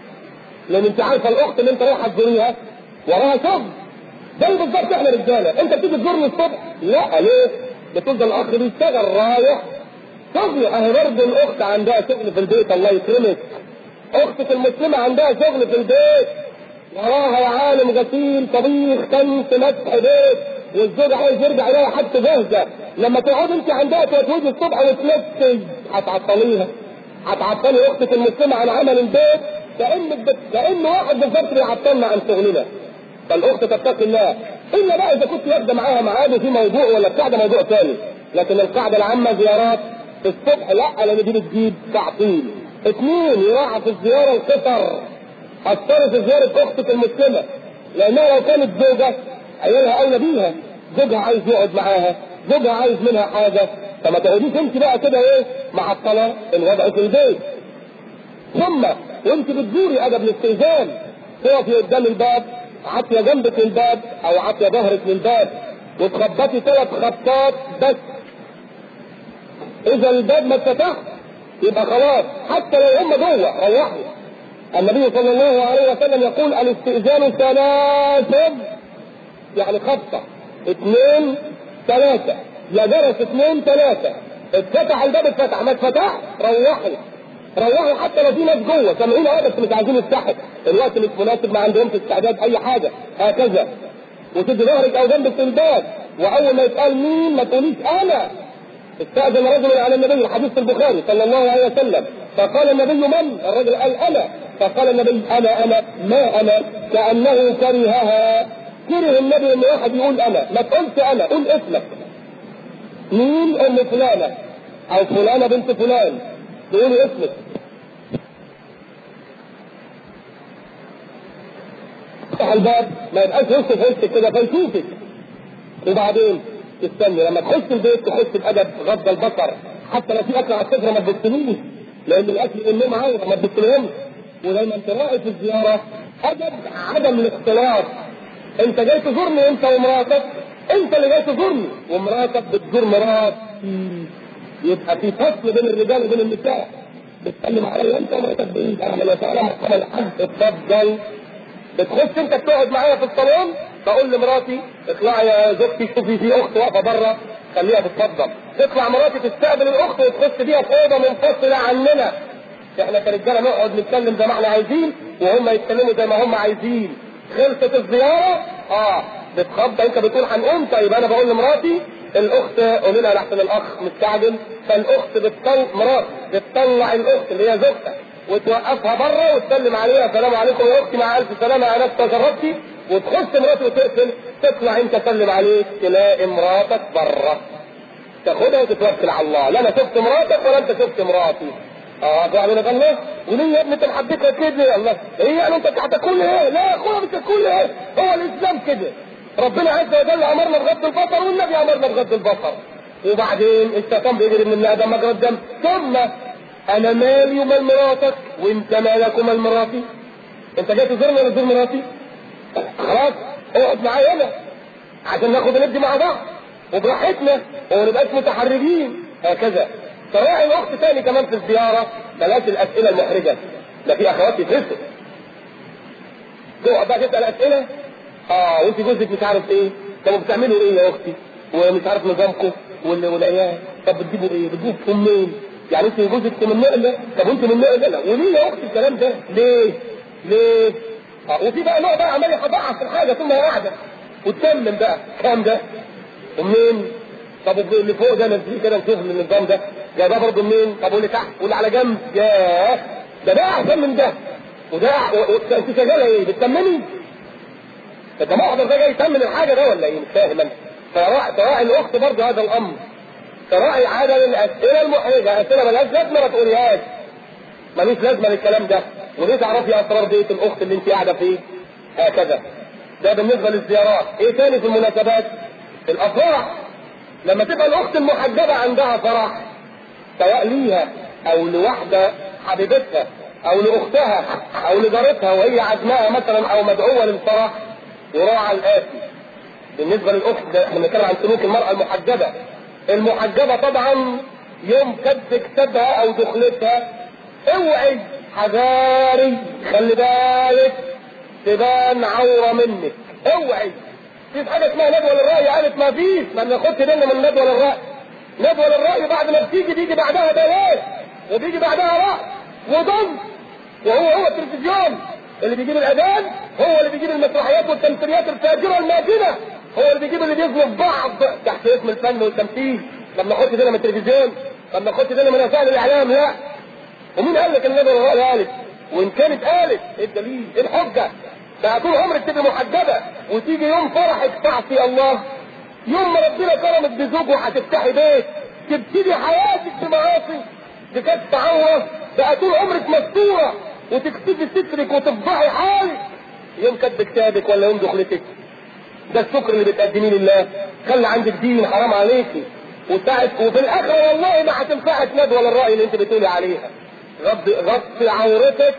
لان انت عارفه الاخت اللي انت رايحه تزوريها وراها شغل زي بالظبط احنا رجاله انت بتيجي تزورني الصبح لا ليه بتفضل الاخ بيشتغل رايح شغل اهي برضه الاخت عندها شغل في البيت الله يكرمك اختك المسلمه عندها شغل في البيت وراها يا عالم غسيل طبيخ كنس مسح بيت والزوج عايز يرجع يلاقي حاجته جاهزه لما تقعد انت عندها تتوجه الصبح وتنفذ هتعطليها هتعطلي اختك المسلمه عن عمل البيت كانك بت... كان واحد بالظبط بيعطلنا عن شغلنا فالاخت تتقي الله الا بقى اذا كنت واخده معاها ميعاد في موضوع ولا بتاع ده موضوع ثاني لكن القاعده العامه زيارات في الصبح لا لان دي بتجيب تعطيل اثنين يراعى في الزياره القطر اثرت في زياره اختك المسلمه لانها لو كانت زوجه عيالها اولى بيها زوجها عايز يقعد معاها زوجها عايز منها حاجه فما تقعديش انت بقى كده ايه معطله الوضع في البيت ثم وانت بتزوري ادب الاستئذان تقفي قدام الباب عافيه جنبك للباب او عافيه ظهرك للباب وتخبطي ثلاث خبطات بس اذا الباب ما اتفتحش يبقى خلاص حتى لو هم جوه روحوا النبي صلى الله عليه وسلم يقول الاستئذان ثلاث يعني خبطه اثنين ثلاثه يا جرس اثنين ثلاثه اتفتح الباب اتفتح ما اتفتح روحوا روحوا حتى لو في ناس جوه سامعين اه بس مش عايزين يفتحوا الوقت مش مناسب ما عندهمش استعداد اي حاجه هكذا وتدي ظهرك او جنبك في الباب واول ما يتقال مين ما تقوليش انا استأذن رجل على النبي الحديث في البخاري صلى الله عليه وسلم فقال النبي من؟ الرجل قال انا فقال النبي انا انا ما انا كانه كرهها كره النبي ان واحد يقول انا ما تقولش انا قول اسمك مين ام فلانه او فلانه بنت فلان تقولي اسمك افتح الباب ما يبقاش وش في وشك كده فيشوفك وبعدين تستني لما تخش البيت تخش بادب غض البصر حتى لو في اكل على السفره ما تبصلوش لان الاكل النوم عايره ما تبصلهمش ودايما تراعي في الزياره ادب عدم الاختلاط انت جاي تزورني انت ومراتك انت اللي جاي تزورني ومراتك بتزور مراتي يبقى في فصل بين الرجال وبين النساء بتتكلم عليا انت ومراتك بعيد اهلا وسهلا مرحبا الحاج اتفضل بتخش انت تقعد معايا في الصالون بقول لمراتي اطلعي يا زوجتي شوفي في اخت واقفه بره خليها تتفضل تطلع مراتي تستقبل الاخت وتخش بيها في اوضه منفصله عننا احنا كرجاله نقعد نتكلم زي ما احنا عايزين وهم يتكلموا زي ما هم عايزين خلصت الزياره اه بتخبى انت بتقول هنقوم طيب انا بقول لمراتي الاخت قولي لها لحسن الاخ مستعجل فالاخت بتطلع مرات بتطلع الاخت اللي هي زوجتك وتوقفها بره وتسلم عليها السلام عليكم يا اختي مع الف سلامه يا ناس تجربتي وتخش مراتي وتقفل تطلع انت تسلم عليك تلاقي مراتك بره تاخدها وتتوكل على الله لا انا شفت مراتك ولا انت شفت مراتي اه فعلا لك الله وليه يا ابني انت محبتها كده الله ايه يعني انت هتاكل ايه لا يا اخويا مش هتاكل ايه هو الاسلام كده ربنا عز وجل امرنا بغض البصر والنبي امرنا بغض البصر وبعدين الشيطان بيجري من ادم مجرى الدم ثم انا مالي ومال مراتك وانت مالك ومال مراتي انت جاي تزورني ولا تزور مراتي خلاص اقعد معايا انا عشان ناخد ندي مع بعض وبراحتنا وما نبقاش متحرجين هكذا فراعي وقت ثاني كمان في الزياره بلاش الاسئله المحرجه ده في اخوات يترسل تقعد بقى تسال اسئله اه وانت جوزك مش عارف ايه طب بتعملوا ايه يا اختي ومش عارف نظامكم والعيال طب بتجيبوا ايه بتجيبوا منين يعني انت جوزك من نقله طب وانت من نقله لا وليه يا اختي الكلام ده ليه ليه اه وفي بقى نوع بقى عمال يضعف في الحاجه ثم هي قاعده وتكمل بقى كام ده ومنين طب اللي فوق ده نزليه كده نشوف النظام ده يا ده برضه منين طب واللي تحت واللي على جنب ياه ده ده احسن من ده وده انت شغاله ايه بتكملي انت محضر ده جاي يكمل الحاجه ده ولا ايه مش فاهم انا فراعي الاخت برضه هذا الامر تراعي عدد الاسئله المحرجه اسئله مالهاش لازمه ما تقوليهاش ملوش لازمه للكلام ده وليه تعرفي اسرار بيت الاخت اللي انت قاعده فيه هكذا ده بالنسبه للزيارات ايه تاني في المناسبات الافراح لما تبقى الاخت المحجبه عندها فرح سواء ليها او لواحده حبيبتها او لاختها او لجارتها وهي عزمها مثلا او مدعوه للفرح يراعى الاتي بالنسبه للاخت ده احنا بنتكلم عن سلوك المراه المحجبه المحجبه طبعا يوم كتب كتابها او دخلتها اوعي حذاري خلي بالك تبان عوره منك اوعي في حاجه اسمها ندوه للراي قالت ما فيش ما بناخدش بالنا من ندوه للراي ندوه للراي بعد ما بتيجي بيجي بعدها بلاش وبيجي بعدها راي وضم وهو هو التلفزيون اللي بيجيب الاذان هو اللي بيجيب المسرحيات والتمثيليات الفاجره الماجنه هو اللي بيجيب اللي بيظلم بعض تحت اسم الفن والتمثيل ما بناخدش بالنا من التلفزيون ما بناخدش بالنا من وسائل الاعلام لا ومين قال لك ان النبي الرؤى قالت وان كانت قالت ايه الدليل ايه الحجه ده طول عمرك تبقى محجبه وتيجي يوم فرحك تعصي الله يوم ما ربنا كرمك بزوج وهتفتحي بيت تبتدي حياتك بمعاصي دي كانت تعوض بقى طول عمرك مستوره وتكتبي سترك وتفضحي حالك يوم كتب كتابك ولا يوم دخلتك ده الشكر اللي بتقدميه لله خلي عندك دين حرام عليكي وساعد وفي الاخره والله ما هتنفعك ندوه للراي اللي انت بتقولي عليها غض غطي عورتك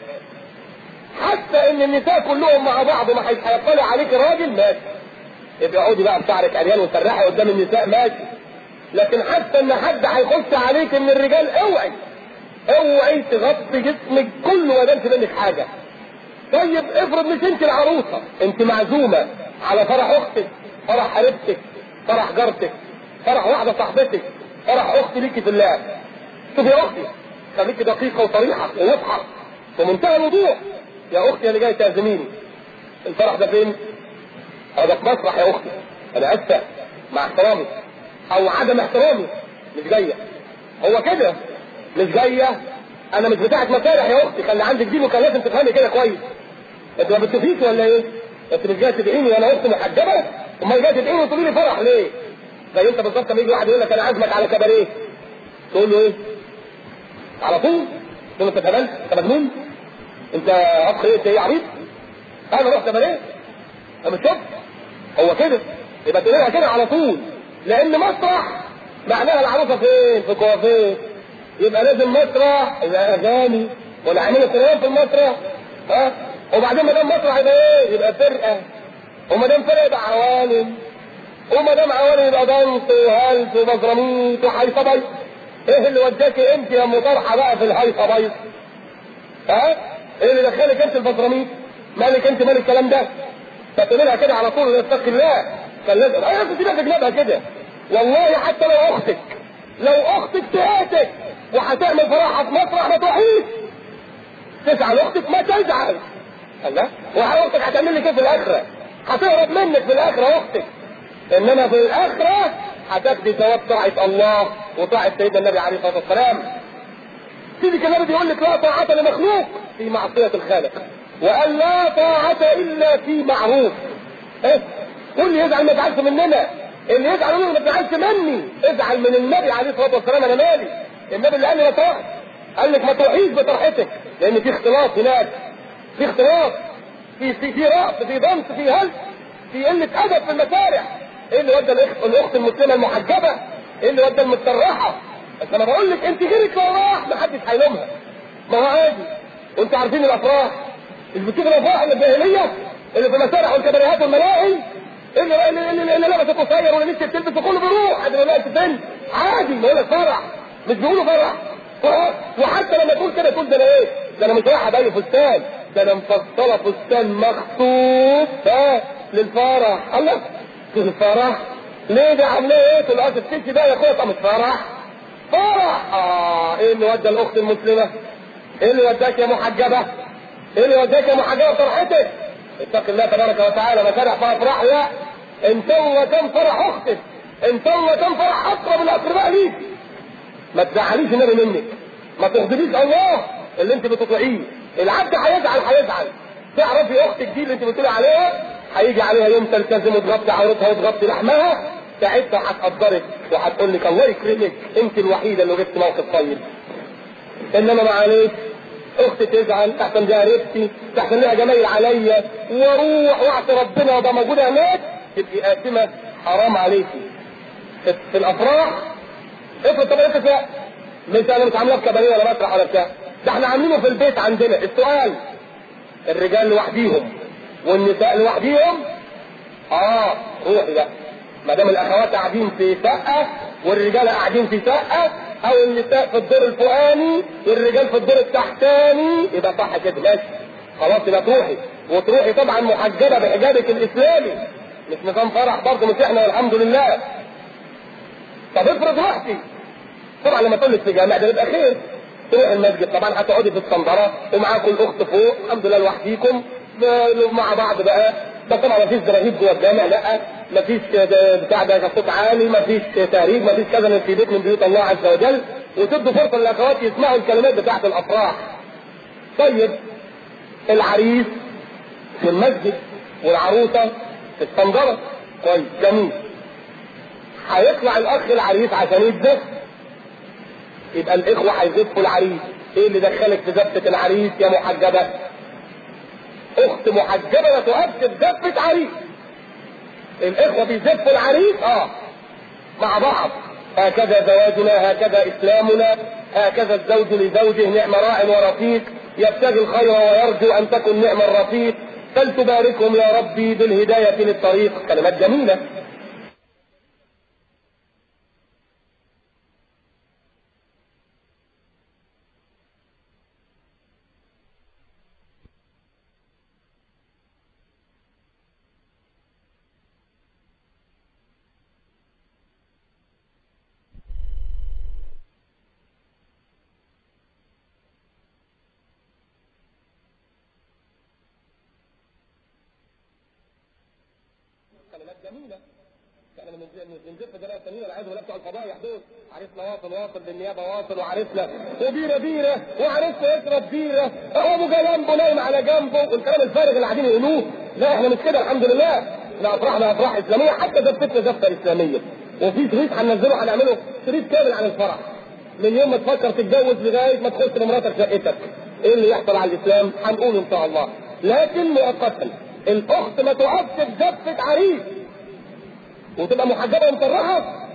حتى ان النساء كلهم مع بعض ما هيطلع عليك راجل ماشي يبقى اقعدي بقى بشعرك عريان وسرحي قدام النساء ماشي لكن حتى ان حد هيخش عليك من الرجال اوعي اوعي تغطي جسمك كله ما دامش منك حاجه طيب افرض مش انت العروسه انت معزومه على فرح اختك فرح حبيبتك فرح جارتك فرح واحده صاحبتك فرح اخت ليكي في الله شوفي يا اختي خليكي دقيقه وصريحه وواضحه ومنتهى الوضوح يا اختي اللي جاي تعزميني الفرح ده فين؟ هذا في مسرح يا اختي انا اسف مع احترامي او عدم احترامي مش جايه هو كده مش جايه انا مش بتاعت مسارح يا اختي خلي عندك دين وكان لازم تفهمي كده كويس انت ما بتشوفيش ولا ايه؟ انت مش جايه تدعيني وانا اختي محجبه امال جايه تدعيني وتقولي لي فرح ليه؟ زي انت بالظبط لما يجي واحد يقول لك انا عازمك على كباريه تقول له ايه؟ على طول تقول له انت اتهبلت؟ انت مجنون؟ انت اخ ايه انت ايه عبيط؟ انا رحت كباريه طب شفت؟ هو كده يبقى تقول لها كده على طول لان مسرح معناها العروسه فين؟ في كوافيه يبقى لازم مسرح يبقى اغاني ولا عامله قران في المسرح ها وبعدين ما دام مسرح يبقى ايه؟ يبقى فرقه وما دام فرقه يبقى عوالم وما دام عوالم يبقى دانس وهلس ومزرميط وحيصبيط ايه اللي وداكي انت يا ام طرحه بقى في الهيصبيط؟ ها؟ ايه اللي دخلك انت البزراميط؟ مالك انت مال الكلام ده؟ فتقول لها كده على طول اتق الله كان لازم ايوه انت تبقى تجنبها كده والله حتى لو اختك لو اختك تهاتك وهتعمل فرحها في مسرح ما تروحيش تزعل اختك ما تزعل الله واختك هتعمل لك ايه في الاخره؟ هتهرب منك في الاخره اختك انما في الاخره هتاخدي ثواب طاعه الله وطاعه سيدنا النبي عليه الصلاه والسلام سيدي كلام بيقول لك لا طاعه لمخلوق في معصيه الخالق وان لا طاعه الا في معروف ايه كل يزعل ما يزعلش مننا اللي يزعل منه ما يزعلش مني ازعل من النبي عليه الصلاه والسلام انا مالي النبي اللي قال لي ما تروحش قال لك ما تروحيش بطرحتك لان في اختلاط هناك في اختلاط في في في رقص في ضمس في هلس في قله ادب في المسارح ايه اللي ودى الاخت الاخت المسلمه المحجبه ايه اللي ودى المتسرحه بس انا بقول لك انت غيرك لو راح محدش هيلومها ما هو عادي وانتوا عارفين الافراح اللي بتشوف الافراح الجاهليه اللي في المسارح والكباريهات والملاهي اللي اللي اللي, اللي لبست قصير واللي نفسها تلبس وكله بيروح حد ما انت فين عادي ما يقول لك فرح مش بيقولوا فرح فرح وحتى لما تقول كده تقول ده انا ايه ده انا مش رايح ابي فستان ده انا مفصله فستان مخطوط ها للفرح الله الفرح ليه ده عامله ايه في الارض السيسي ده يا اخويا طب مش فرح فرح اه ايه اللي ودى الاخت المسلمه ايه اللي وداك يا محجبه ايه اللي وداك يا محجبه فرحتك اتق الله تبارك وتعالى ما فرح فيها افراح لا انت وكم فرح اختك انت وكم فرح اقرب الاقرباء ليك ما تزعليش النبي منك ما تغضبيش الله اللي انت بتطيعيه العبد هيزعل هيزعل تعرفي اختك دي اللي انت بتقولي عليها هيجي عليها يوم تلتزم وتغطي عورتها وتغطي لحمها ساعتها هتقدرك وهتقول لك الله يكرمك انت الوحيده اللي جبت موقف طيب انما معلش اختي تزعل تحسن دي قريبتي تحسن لها جمايل عليا واروح واعصي ربنا وابقى موجوده هناك تبقي قاسمه حرام عليكي في الافراح افرض طب انت مش انا مش عاملاه في كباريه ولا مسرح ولا بتاع ده احنا عاملينه في البيت عندنا السؤال الرجال لوحديهم والنساء لوحديهم اه روحي بقى ما دام الاخوات قاعدين في شقه والرجاله قاعدين في شقه او النساء في الدور الفوقاني والرجال في الدور التحتاني يبقى صح كده ماشي خلاص يبقى تروحي وتروحي طبعا محجبه بحجابك الاسلامي مش نظام فرح برضه مش احنا والحمد لله طب افرض رحتي طبعا لما تقول لك في جامع ده يبقى خير تروح المسجد طبعا هتقعدي في الصندره ومعاكم الاخت فوق الحمد لله لوحديكم مع بعض بقى بس طبعا مفيش زراهيب جوه الجامع لا مفيش بتاع ده صوت عالي مفيش تهريج مفيش كذا في بيت من بيوت الله عز وجل وتدوا فرصه للاخوات يسمعوا الكلمات بتاعت الافراح طيب العريس في المسجد والعروسه في الصندره كويس جميل هيطلع الاخ العريس عشان يتزف يبقى الاخوه هيزفوا العريس ايه اللي دخلك في زفه العريس يا محجبه اخت محجبه لا تؤكد زفه عريس الاخوه بيزفوا العريس اه مع بعض هكذا زواجنا هكذا اسلامنا هكذا الزوج لزوجه نعم راع ورفيق يبتغي الخير ويرجو ان تكن نعم الرفيق فلتباركهم يا ربي بالهدايه للطريق كلمات جميله كلمات جميله احنا بنزف دلوقتي التانيين العياذ بالله بتوع الفضايح دول عرفنا واصل واصل بالنيابه واصل وعرفنا وبيره بيره وعرفنا يشرب بيره هو ابو جنبه نايم على جنبه والكلام الفارغ اللي قاعدين يقولوه لا احنا مش كده الحمد لله احنا افراحنا افراح اسلاميه حتى زفتنا زفه اسلاميه وفي شريط هننزله هنعمله شريط كامل عن الفرح من يوم ما تفكر تتجوز لغايه ما تخش لمراتك شقتك ايه اللي يحصل على الاسلام هنقوله ان شاء الله لكن مؤقتا الاخت ما تقفش بزفه عريس وتبقى محجبه ومطرحه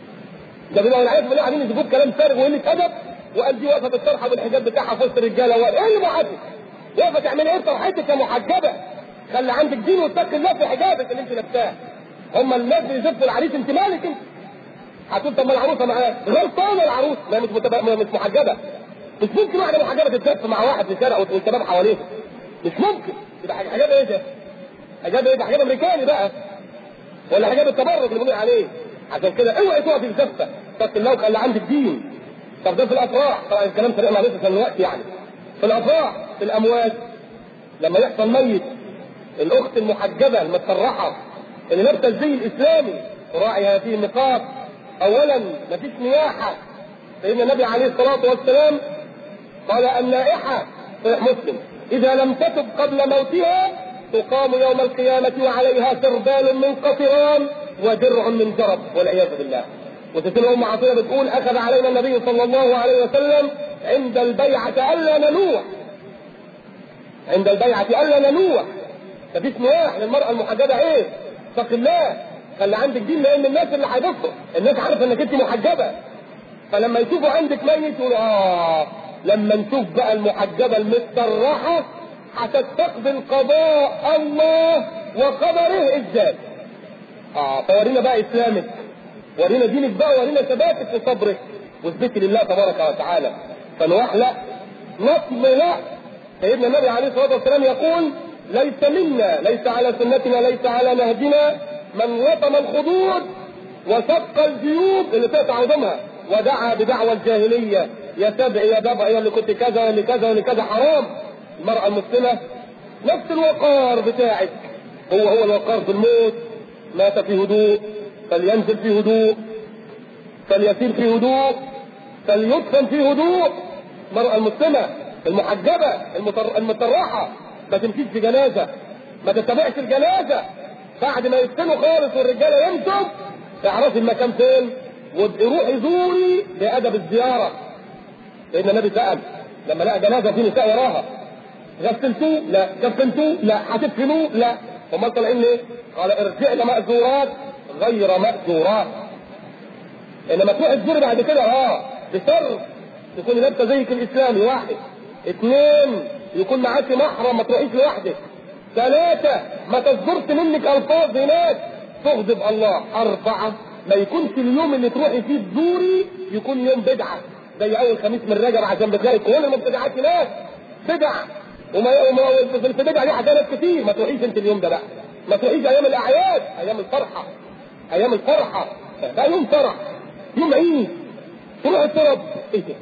ده بيبقى العيال بالله قاعدين يجيبوك كلام فارغ وقله ادب وقال دي واقفه بالطرحه بالحجاب بتاعها في وسط الرجاله ايه اللي معدي؟ واقفه تعمل ايه بطرحتك يا محجبه؟ خلي عندك دين واتق الله في حجابك اللي انت لابساه هم الناس بيزفوا العريس انت مالك انت؟ هتقول طب ما العروسه معاه غلطانه العروس ما مش متب... ما مش محجبه مش ممكن واحده محجبه تتزف مع واحد في الشارع والشباب حواليه مش ممكن يبقى حجاب ايه ده؟ حجاب ايه ده؟ حجاب امريكاني بقى ولا حجاب التبرج اللي بنقول عليه عشان كده اوعي تقع في الزفه اتق الله وخلي عندك دين طب ده في الافراح طبعا الكلام سريع معلش عشان الوقت يعني في الافراح في الاموات لما يحصل ميت الاخت المحجبه المتسرحه اللي لابسه الزي الاسلامي تراعي هذه النقاط اولا مفيش نياحه سيدنا النبي عليه الصلاه والسلام قال النائحه صحيح مسلم اذا لم تتب قبل موتها تقام يوم القيامة وعليها سربال من قطران ودرع من جرب والعياذ بالله وتتم أم عطية بتقول أخذ علينا النبي صلى الله عليه وسلم عند البيعة ألا ننوح عند البيعة ألا ننوح مفيش نواح للمرأة المحجبة إيه؟ اتق الله خلي عندك دين لأن الناس اللي هيبصوا الناس عارفة إنك أنت محجبة فلما يشوفوا عندك ميت يقولوا آه لما نشوف بقى المحجبة المتسرحة هتستقبل قضاء الله وقدره ازاي اه فورينا بقى اسلامك ورينا دينك بقى ورينا ثباتك وصبرك واثبتي لله تبارك وتعالى فنوح لا نصب لا سيدنا النبي عليه الصلاه والسلام يقول ليس منا ليس على سنتنا ليس على نهجنا من لطم الخدود وشق الجيوب اللي تقطع عظمها ودعا بدعوى الجاهليه يا سبع يا ضبع يا اللي كنت كذا يا اللي كذا يا اللي كذا حرام المرأة المسلمة نفس الوقار بتاعك هو هو الوقار في الموت مات في هدوء فلينزل في هدوء فليسير في هدوء فليدفن في هدوء المرأة المسلمة المحجبة المطر... المطرحة ما تمشيش في جنازة ما تتبعش الجنازة بعد ما يدفنوا خالص والرجالة يمشوا اعرفي المكان فين وروحي زوري بأدب الزيارة لأن النبي سأل لما لقى جنازة في نساء وراها غسلتوه؟ لا كفنتوه؟ لا هتدفنوه؟ لا هم طالعين ليه؟ قال ارجعنا مأجورات غير مأجورات انما تروح تزوري بعد كده اه بشرط تكوني لابسه زيك الاسلامي واحد اثنين يكون معاكي محرم ما تروحيش لوحدك ثلاثة ما تصدرش منك ألفاظ هناك تغضب الله أربعة ما يكونش اليوم اللي تروحي فيه تزوري يكون يوم بدعة زي أول خميس من رجب عشان بتلاقي كل المبتدعات هناك بدع وما وما في البدع دي حاجات كتير ما تروحيش انت اليوم ده بقى ما تروحيش ايام الاعياد ايام الفرحه ايام الفرحه ده يوم فرح يوم عيد تروح الطرب ايه ده؟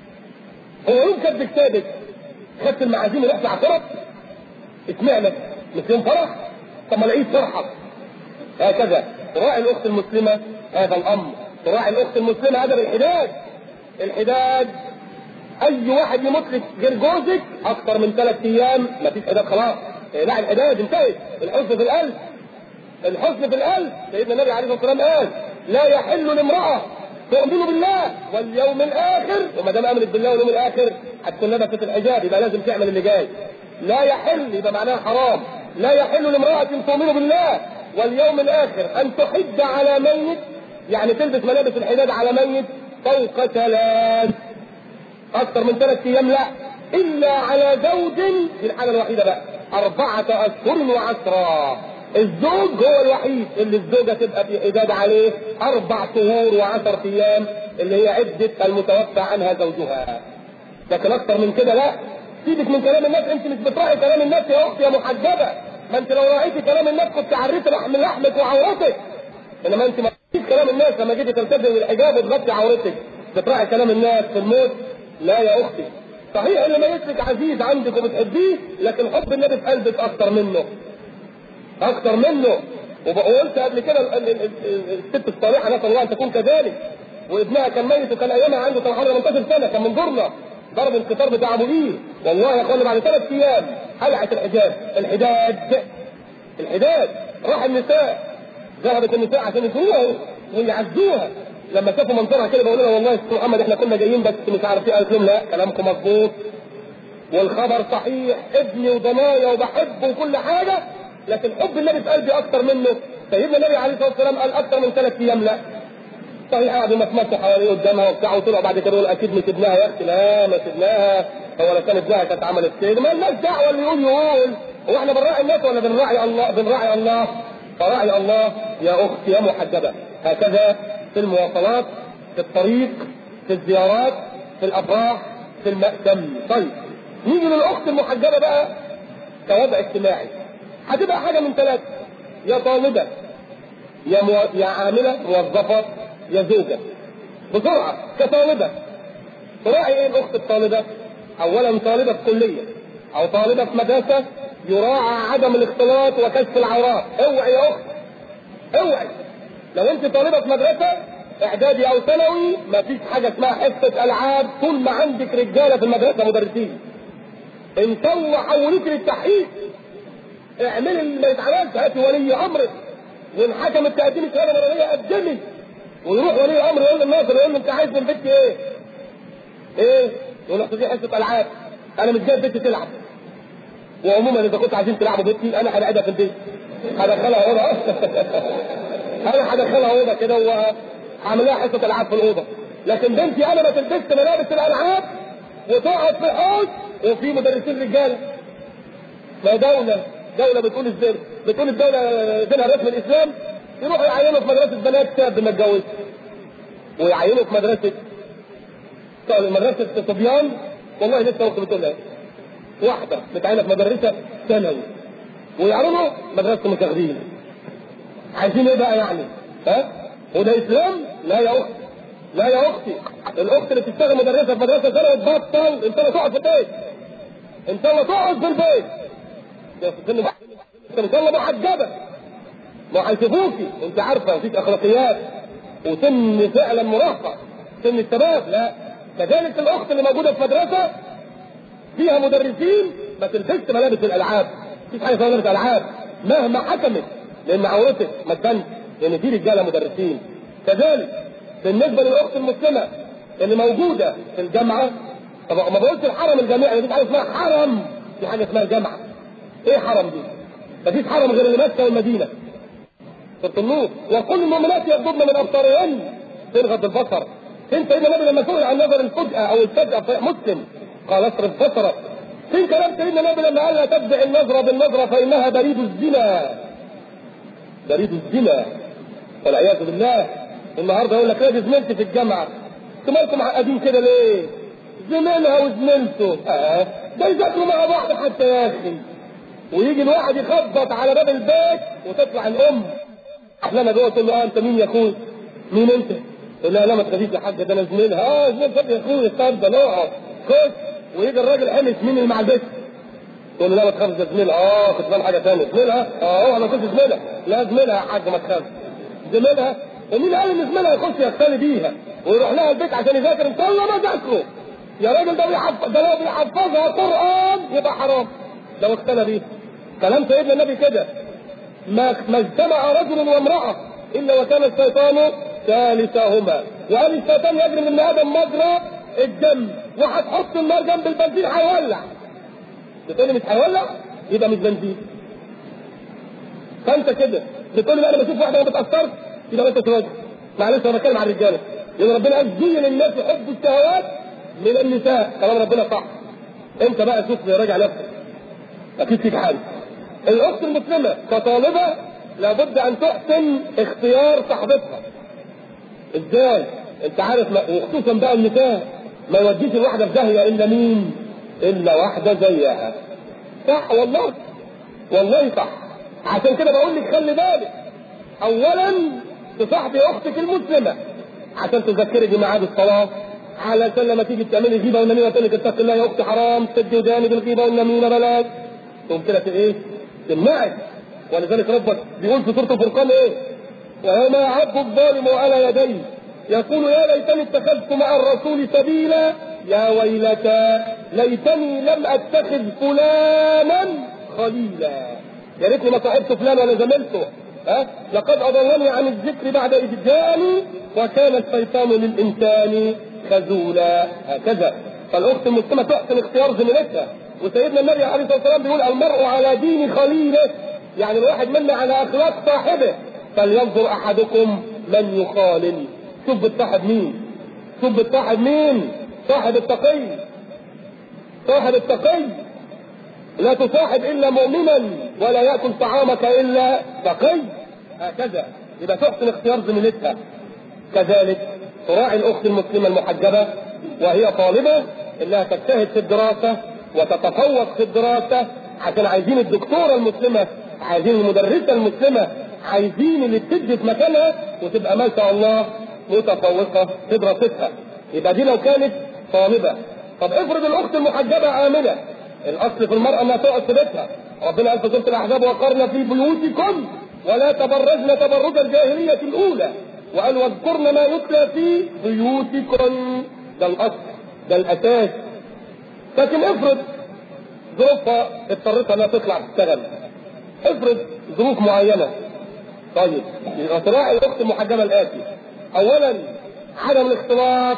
هو يوم كاتب كتابك خدت المعازيم ورحت على الطرب اشمعنى مش يوم فرح طب ما العيد فرحه هكذا تراعي الاخت المسلمه هذا الامر تراعي الاخت المسلمه ادب الحداد الحداد اي واحد يموت لك غير جوزك اكثر من ثلاث ايام ما فيش حداد خلاص إيه لا الحداد انتهت الحزن في القلب الحزن في القلب سيدنا النبي عليه الصلاه والسلام قال لا يحل لامرأة تؤمن بالله واليوم الآخر وما دام آمنت بالله واليوم الآخر هتكون لبست الحجاب يبقى لازم تعمل اللي جاي لا يحل يبقى معناها حرام لا يحل لامرأة تؤمن بالله واليوم الآخر أن تحد على ميت يعني تلبس ملابس الحداد على ميت فوق ثلاث أكثر من ثلاث أيام لا إلا على زوج في الحالة الوحيدة بقى أربعة أشهر وعشرة الزوج هو الوحيد اللي الزوجة تبقى في حداد عليه أربع شهور وعشر أيام اللي هي عدة المتوفى عنها زوجها لكن أكثر من كده لا سيبك من كلام الناس أنت مش بتراعي كلام الناس يا أختي يا محجبة ما أنت لو راعيتي كلام الناس كنت عريت لحم لحمك وعورتك انما انت ما تسمعيش كلام الناس لما جيتي تلتزم بالحجاب وتغطي عورتك بتراعي كلام الناس في الموت لا يا اختي صحيح ان ميتك عزيز عندك وبتحبيه لكن حب النبي في قلبك اكتر منه اكتر منه وقلت قبل كده الست الصالحه نسال الله ان تكون كذلك وابنها كان ميت وكان ايامها عنده كان حوالي 18 سنه كان من ضرنا ضرب القطار بتاع ابو قير والله يا اخوانا بعد ثلاث ايام قلعت الحجاب الحداد الحداد راح النساء ذهبت النساء عشان يزوروها ويعزوها لما شافوا منظرها كده بيقولوا لها والله يا ست محمد احنا كنا جايين بس مش عارف ايه قالت لهم لا كلامكم مظبوط والخبر صحيح ابني وضنايا وبحبه وكل حاجه لكن حب النبي في قلبي اكتر منه سيدنا النبي عليه الصلاه والسلام قال اكتر من ثلاث ايام لا صحيح قعدوا يتمسوا حواليه قدامها وبتاع وطلعوا بعد كده يقول اكيد مش ابنها يا اختي لا مش ابنها هو لو كان ابنها كانت عملت كده ما لناش دعوه اللي يقول يقول هو احنا بنراعي الناس ولا بنراعي الله بنراعي الله فراعي الله يا اختي يا محجبه هكذا في المواصلات في الطريق في الزيارات في الافراح في المأتم طيب نيجي للاخت المحجبه بقى كوضع اجتماعي هتبقى حاجه من ثلاثه يا طالبه يا مو... يا عامله موظفه يا زوجه بسرعه كطالبه تراعي ايه الاخت الطالبه؟ اولا طالبه في كليه او طالبه في مدرسه يراعى عدم الاختلاط وكشف العورات اوعي يا اخت اوعي لو انت طالبه في مدرسه اعدادي او ثانوي ما فيش حاجه اسمها حصه العاب طول ما عندك رجاله في المدرسه مدرسين ان شاء الله حولوك للتحقيق اعملي اللي ما يتعملش هاتي ولي امرك وان حكمت تقديم الشهاده مرضيه قدمي ويروح ولي امر يقول للناظر يقول له انت عايز من بنتي ايه؟ ايه؟ يقول له دي حصه العاب انا مش جايب بنتي تلعب وعموما اذا كنت عايزين تلعبوا بنتي انا هنقعدها في البيت هدخلها اوضه انا هدخلها اوضه كده وهعمل لها حصه العاب في الاوضه لكن بنتي انا ما تلبسش ملابس الالعاب وتقعد في حوش وفي مدرسين رجاله ما دولة دولة بتقول ازاي بتقول الدولة دينها رسم الاسلام يروحوا يعينوا في مدرسة بنات شاب ما اتجوزش ويعينوا في مدرسة مدرسة صبيان والله لسه اختي بتقول لها واحدة متعينة في مدرسة ثانوي ويعرضوا مدرسة مشاغبين عايزين ايه بقى يعني؟ ها؟ وده اسلام؟ لا يا اختي لا يا اختي الاخت اللي بتشتغل مدرسة في مدرسة ثانوي تبطل انت لا تقعد في البيت انت لا تقعد في البيت ده في سن انت ان شاء الله محجبة ما هيشوفوكي انت عارفة مفيش اخلاقيات وسن فعلا مراهقة سن الشباب لا كذلك الاخت اللي موجودة في مدرسة فيها مدرسين ما تلبسش ملابس الالعاب مفيش حاجه اسمها ملابس العاب مهما حكمت لان عورتك ما تبانش لان في رجاله مدرسين كذلك بالنسبه للاخت المسلمه اللي موجوده في الجامعه طب ما بقولش الحرم الجامعي مفيش حاجه اسمها حرم في حاجه اسمها جامعه ايه حرم دي؟ مفيش حرم غير اللي مكه والمدينه سوره النور وكل المؤمنات يغضضن من ابصارهن ترغب البصر انت اذا النبي لما سئل عن نظر الفجأة او الفجأة في مسلم قال اصرف بصرك في كلام سيدنا النبي لما قال لا تتبع النظرة بالنظرة فإنها بريد الزنا بريد الزنا والعياذ بالله النهارده يقول لك ليه زميلتي في الجامعة انتوا مالكم معقدين كده ليه؟ زميلها وزميلته اه ده يذاكروا مع بعض حتى يا اخي ويجي الواحد يخبط على باب البيت وتطلع الام احلامها جوه تقول له اه انت مين يا اخوي؟ مين انت؟ تقول لها لا ما تخافيش يا حاجه ده انا زميلها اه زميلتك يا اخوي اتفضل اقعد خش ويجي الراجل حمس مين اللي مع البيت تقول له لا ما تخافش ده زميلها اه كنت فاهم حاجه ثانيه زميلها اه انا كنت زميلها لا زميلها يا حاج ما تخافش زميلها ومين قال ان زميلها يخش يختلي بيها ويروح لها البيت عشان يذاكر ان شاء الله ما ذاكره يا راجل ده بيحفظ ده لو بيحفظها قران يبقى حرام لو اختلى بيها كلام سيدنا النبي كده ما ما اجتمع رجل وامراه الا وكان الشيطان ثالثهما وقال الشيطان يجري من ابن ادم مجرى الدم وهتحط النار جنب البنزين هيولع بتقولي مش هيولع يبقى مش بنزين فانت كده بتقولي بقى انا بشوف واحده ما بتاثرش يبقى انت تواجه معلش انا بتكلم عن الرجاله لان ربنا قال زين للناس حب الشهوات من النساء كلام ربنا صح انت بقى شوف راجع نفسك اكيد فيك حاجه الاخت المسلمه كطالبه لابد ان تحسن اختيار صاحبتها ازاي انت عارف وخصوصا بقى النساء ما يوديش الواحده في داهيه الا مين الا واحده زيها صح والله والله صح عشان كده بقول لك خلي بالك اولا تصاحبي اختك المسلمه عشان تذكري بميعاد الصلاه علشان لما تيجي تعملي غيبه والنميمه تقول لك اتق الله يا اختي حرام تسدي وداني بالغيبه والنميمه بلاش تقوم كده ايه؟ تمنعك ولذلك ربك بيقول في سوره الفرقان ايه؟ ويوم يعض الظالم على يديه يقول يا ليتني اتخذت مع الرسول سبيلا يا ويلتى ليتني لم اتخذ فلانا خليلا يا ريتني ما صاحبت فلان ولا زميلته ها لقد اضلني عن الذكر بعد اذ جاءني وكان الشيطان للانسان خذولا هكذا فالاخت المسلمه تحسن اختيار زميلتها وسيدنا النبي عليه الصلاه والسلام بيقول المرء على دين خليله يعني الواحد منا على اخلاق صاحبه فلينظر احدكم من يخالل شوف بتصاحب مين شوف بتصاحب مين صاحب التقي صاحب التقي لا تصاحب الا مؤمنا ولا ياكل طعامك الا تقي هكذا يبقى تحسن اختيار زميلتها كذلك تراعي الاخت المسلمه المحجبه وهي طالبه انها تجتهد في الدراسه وتتفوق في الدراسه عشان عايزين الدكتوره المسلمه عايزين المدرسه المسلمه عايزين اللي بتدي في مكانها وتبقى ما شاء الله متفوقه في دراستها يبقى دي لو كانت طالبه طب افرض الاخت المحجبه عامله الاصل في المراه انها تقعد في بيتها ربنا قال في سوره الاحزاب وقرن في بيوتكم ولا تبرجن تبرج الجاهليه الاولى وقال واذكرن ما يتلى في بيوتكن ده الاصل ده الاساس لكن افرض ظروفها اضطرتها انها تطلع تشتغل افرض ظروف معينه طيب تراعي الاخت المحجبه الاتي اولا عدم الاختلاط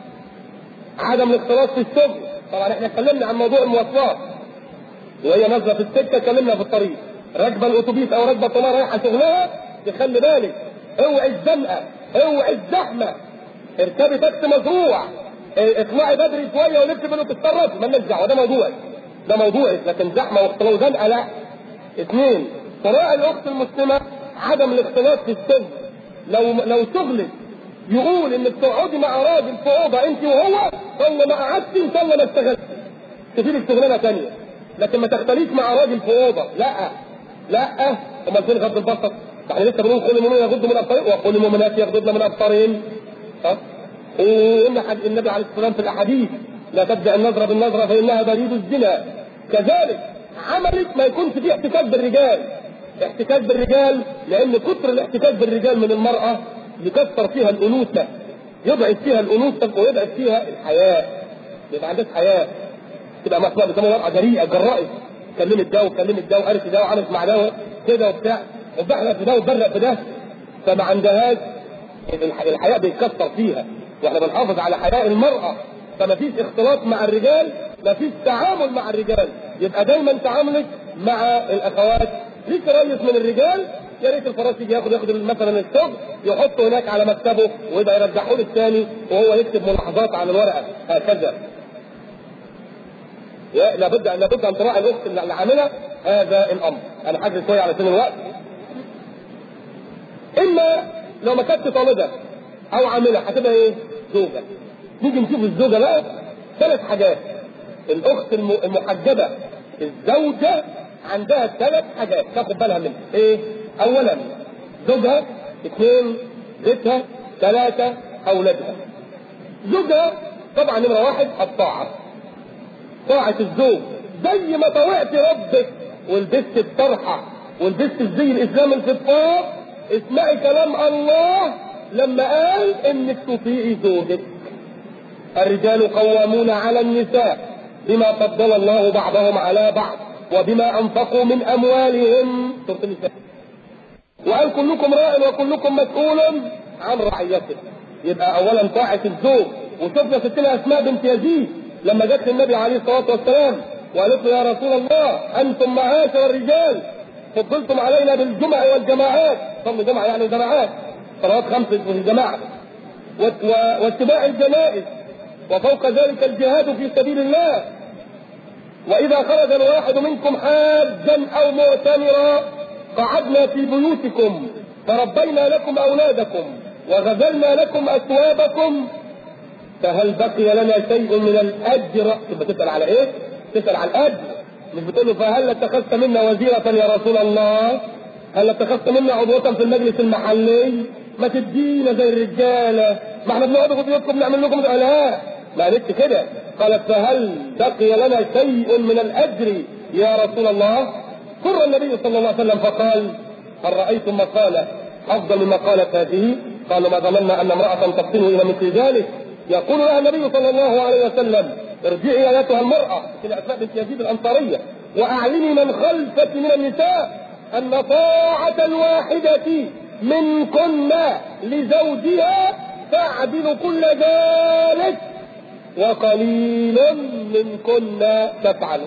عدم الاختلاط في الشغل طبعا احنا اتكلمنا عن موضوع المواصلات وهي نازله في السكه اتكلمنا في الطريق راكبه الاتوبيس او راكبه الطياره رايحه شغلها تخلي بالك اوعي الزنقه اوعي الزحمه اركبي تاكسي مزروع اه، اطلعي بدري شويه ولف بينه تتصرف مالناش دعوه ده موضوعك ده موضوعك لكن زحمه واختلاط وزنقه لا اثنين تراعي الاخت المسلمه عدم الاختلاط في السن لو لو شغلك يقول انك تقعدي مع راجل في اوضه انت وهو ثم ما قعدتي ثم ما اشتغلتي تفيدك شغلانه ثانيه لكن ما تختليش مع راجل في اوضه لا لا امال فين غض البصر؟ احنا لسه بنقول كل المؤمنين يغضوا من ابصارهم وكل المؤمنات يغضضن من ابصارهم ها وان حد النبي عليه الصلاه والسلام في الاحاديث لا تبدا النظره بالنظره فانها بريد الزنا كذلك عملك ما يكونش فيه احتكاك بالرجال احتكاك بالرجال لان كثر الاحتكاك بالرجال من المراه يكثر فيها الانوثه يضعف فيها الانوثه ويضعف فيها الحياء يبقى عندك حياء تبقى مصنوع بيسموها مرأة جريئة جرائد كلمت ده وكلمت ده وقالت ده وعملت مع ده كده وبتاع وبحلق في ده وبرق في ده فما عندهاش الحياء بيتكسر فيها واحنا بنحافظ على حياء المرأة فما فيش اختلاط مع الرجال ما فيش تعامل مع الرجال يبقى دايما تعاملك مع الاخوات ليك ريس من الرجال يا ريت الفراش يجي ياخد ياخد مثلا الشغل يحطه هناك على مكتبه ويبقى يرجعه له الثاني وهو يكتب ملاحظات على الورقه هكذا لابد ان لابد ان تراعي الاخت اللي عامله هذا الامر انا حاجز شويه على سن الوقت اما لو ما كانتش طالبه او عامله هتبقى ايه؟ زوجه نيجي نشوف الزوجه بقى ثلاث حاجات الاخت المحجبه الزوجه عندها ثلاث حاجات تاخد بالها منها ايه؟ اولا زوجها اثنين بيتها ثلاثه اولادها زوجها طبعا نمره واحد الطاعه طاعة الزوج زي ما طوعت ربك ولبست الطرحة ولبست الزي الإسلام الفطار اسمعي كلام الله لما قال انك تطيعي زوجك الرجال قوامون على النساء بما فضل الله بعضهم على بعض وبما انفقوا من اموالهم وقال كلكم راع وكلكم مسؤول عن رعيته يبقى اولا طاعه الزوج وشفنا ستنا اسماء بنت يزيد لما جت النبي عليه الصلاه والسلام وقالت له يا رسول الله انتم معاشر الرجال فضلتم علينا بالجمع والجماعات صلوا جمعه يعني جماعات صلوات خمس في الجماعه واتباع الجنائز وفوق ذلك الجهاد في سبيل الله واذا خرج الواحد منكم حاجا او معتمرا قعدنا في بيوتكم فربينا لكم اولادكم وغزلنا لكم اثوابكم فهل بقي لنا شيء من الاجر تبقى تسال على ايه؟ تسال على الاجر مش بتقول له فهل اتخذت منا وزيرة يا رسول الله؟ هل اتخذت منا عضوة في المجلس المحلي؟ ما تدينا زي الرجالة ما احنا بنقعد في بيوتكم نعمل لكم لا ما قالتش كده قالت فهل بقي لنا شيء من الاجر يا رسول الله؟ سر النبي صلى الله عليه وسلم فقال هل رايتم مقاله افضل من مقاله هذه؟ قالوا ما ظننا ان امراه تفطن الى مثل ذلك يقول لها النبي صلى الله عليه وسلم ارجعي ايتها المراه في اسماء بنت يزيد الانصاريه واعلمي من خلفك من النساء ان طاعه الواحده منكن لزوجها تعدل كل ذلك وقليل منكن تفعل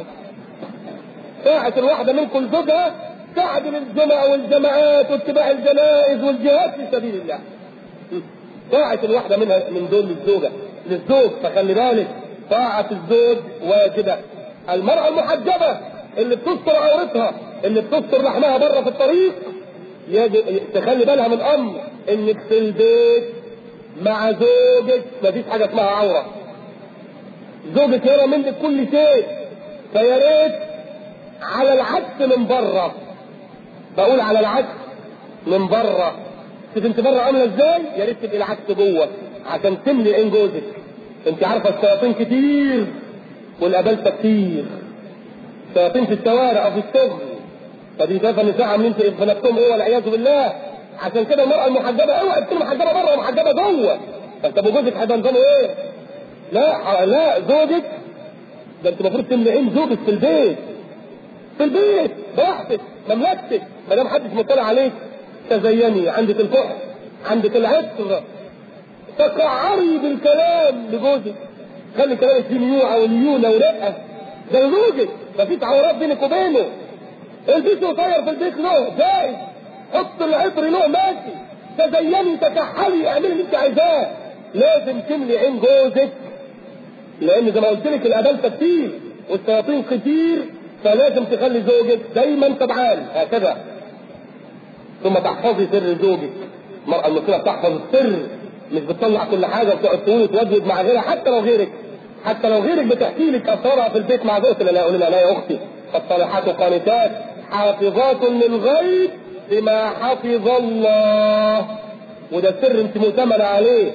طاعة الواحدة منكم زوجها تعدل الجمع والجماعات واتباع الجنائز والجهاد في سبيل الله طاعة الواحدة منها من دول للزوجة للزوج فخلي بالك طاعة الزوج واجبة المرأة المحجبة اللي بتستر عورتها اللي بتستر لحمها بره في الطريق يجب تخلي بالها من امر انك في البيت مع زوجك مفيش حاجه اسمها عوره زوجك يرى منك كل شيء فيا ريت على العكس من بره بقول على العكس من بره شوف انت بره عامله ازاي يا ريت تبقي العكس جوه عشان تملي عين جوزك انت عارفه الشياطين كتير والابلسه كتير شياطين في الشوارع او في الشغل فدي شايف النساء عاملين في نفسهم ايه والعياذ بالله عشان كده المراه المحجبه اوعى تكون محجبه بره ومحجبه جوه طب ابو جوزك هيبقى نظامه ايه؟ لا لا زوجك ده انت المفروض تملي عين زوجك في البيت في البيت براحتك مملكتك ما دام محدش مطلع عليك تزيني عندك الكحل عندك العطر تقعري بالكلام لجوزك خلي كلامك فيه ميوعه وليونه ورقه ده زوجك مفيش عورات بينك وبينه البسي قصير في البيت له جايز حط العطر له ماشي تزيني تكحلي اعملي اللي انت عايزاه لازم تملي عين جوزك لان زي ما قلت لك الابلسه كتير والشياطين كتير فلازم تخلي زوجك دايما تبعان هكذا ثم تحفظي سر زوجك المرأة المسلمة بتحفظ السر مش بتطلع كل حاجة وتقعد تقول وتودد مع غيرها حتى لو غيرك حتى لو غيرك بتحكي لك أسرارها في البيت مع زوجتها لا يقول لها لا يا أختي فالصالحات قانتات حافظات للغيب بما حفظ الله وده سر انت مؤتمنة عليه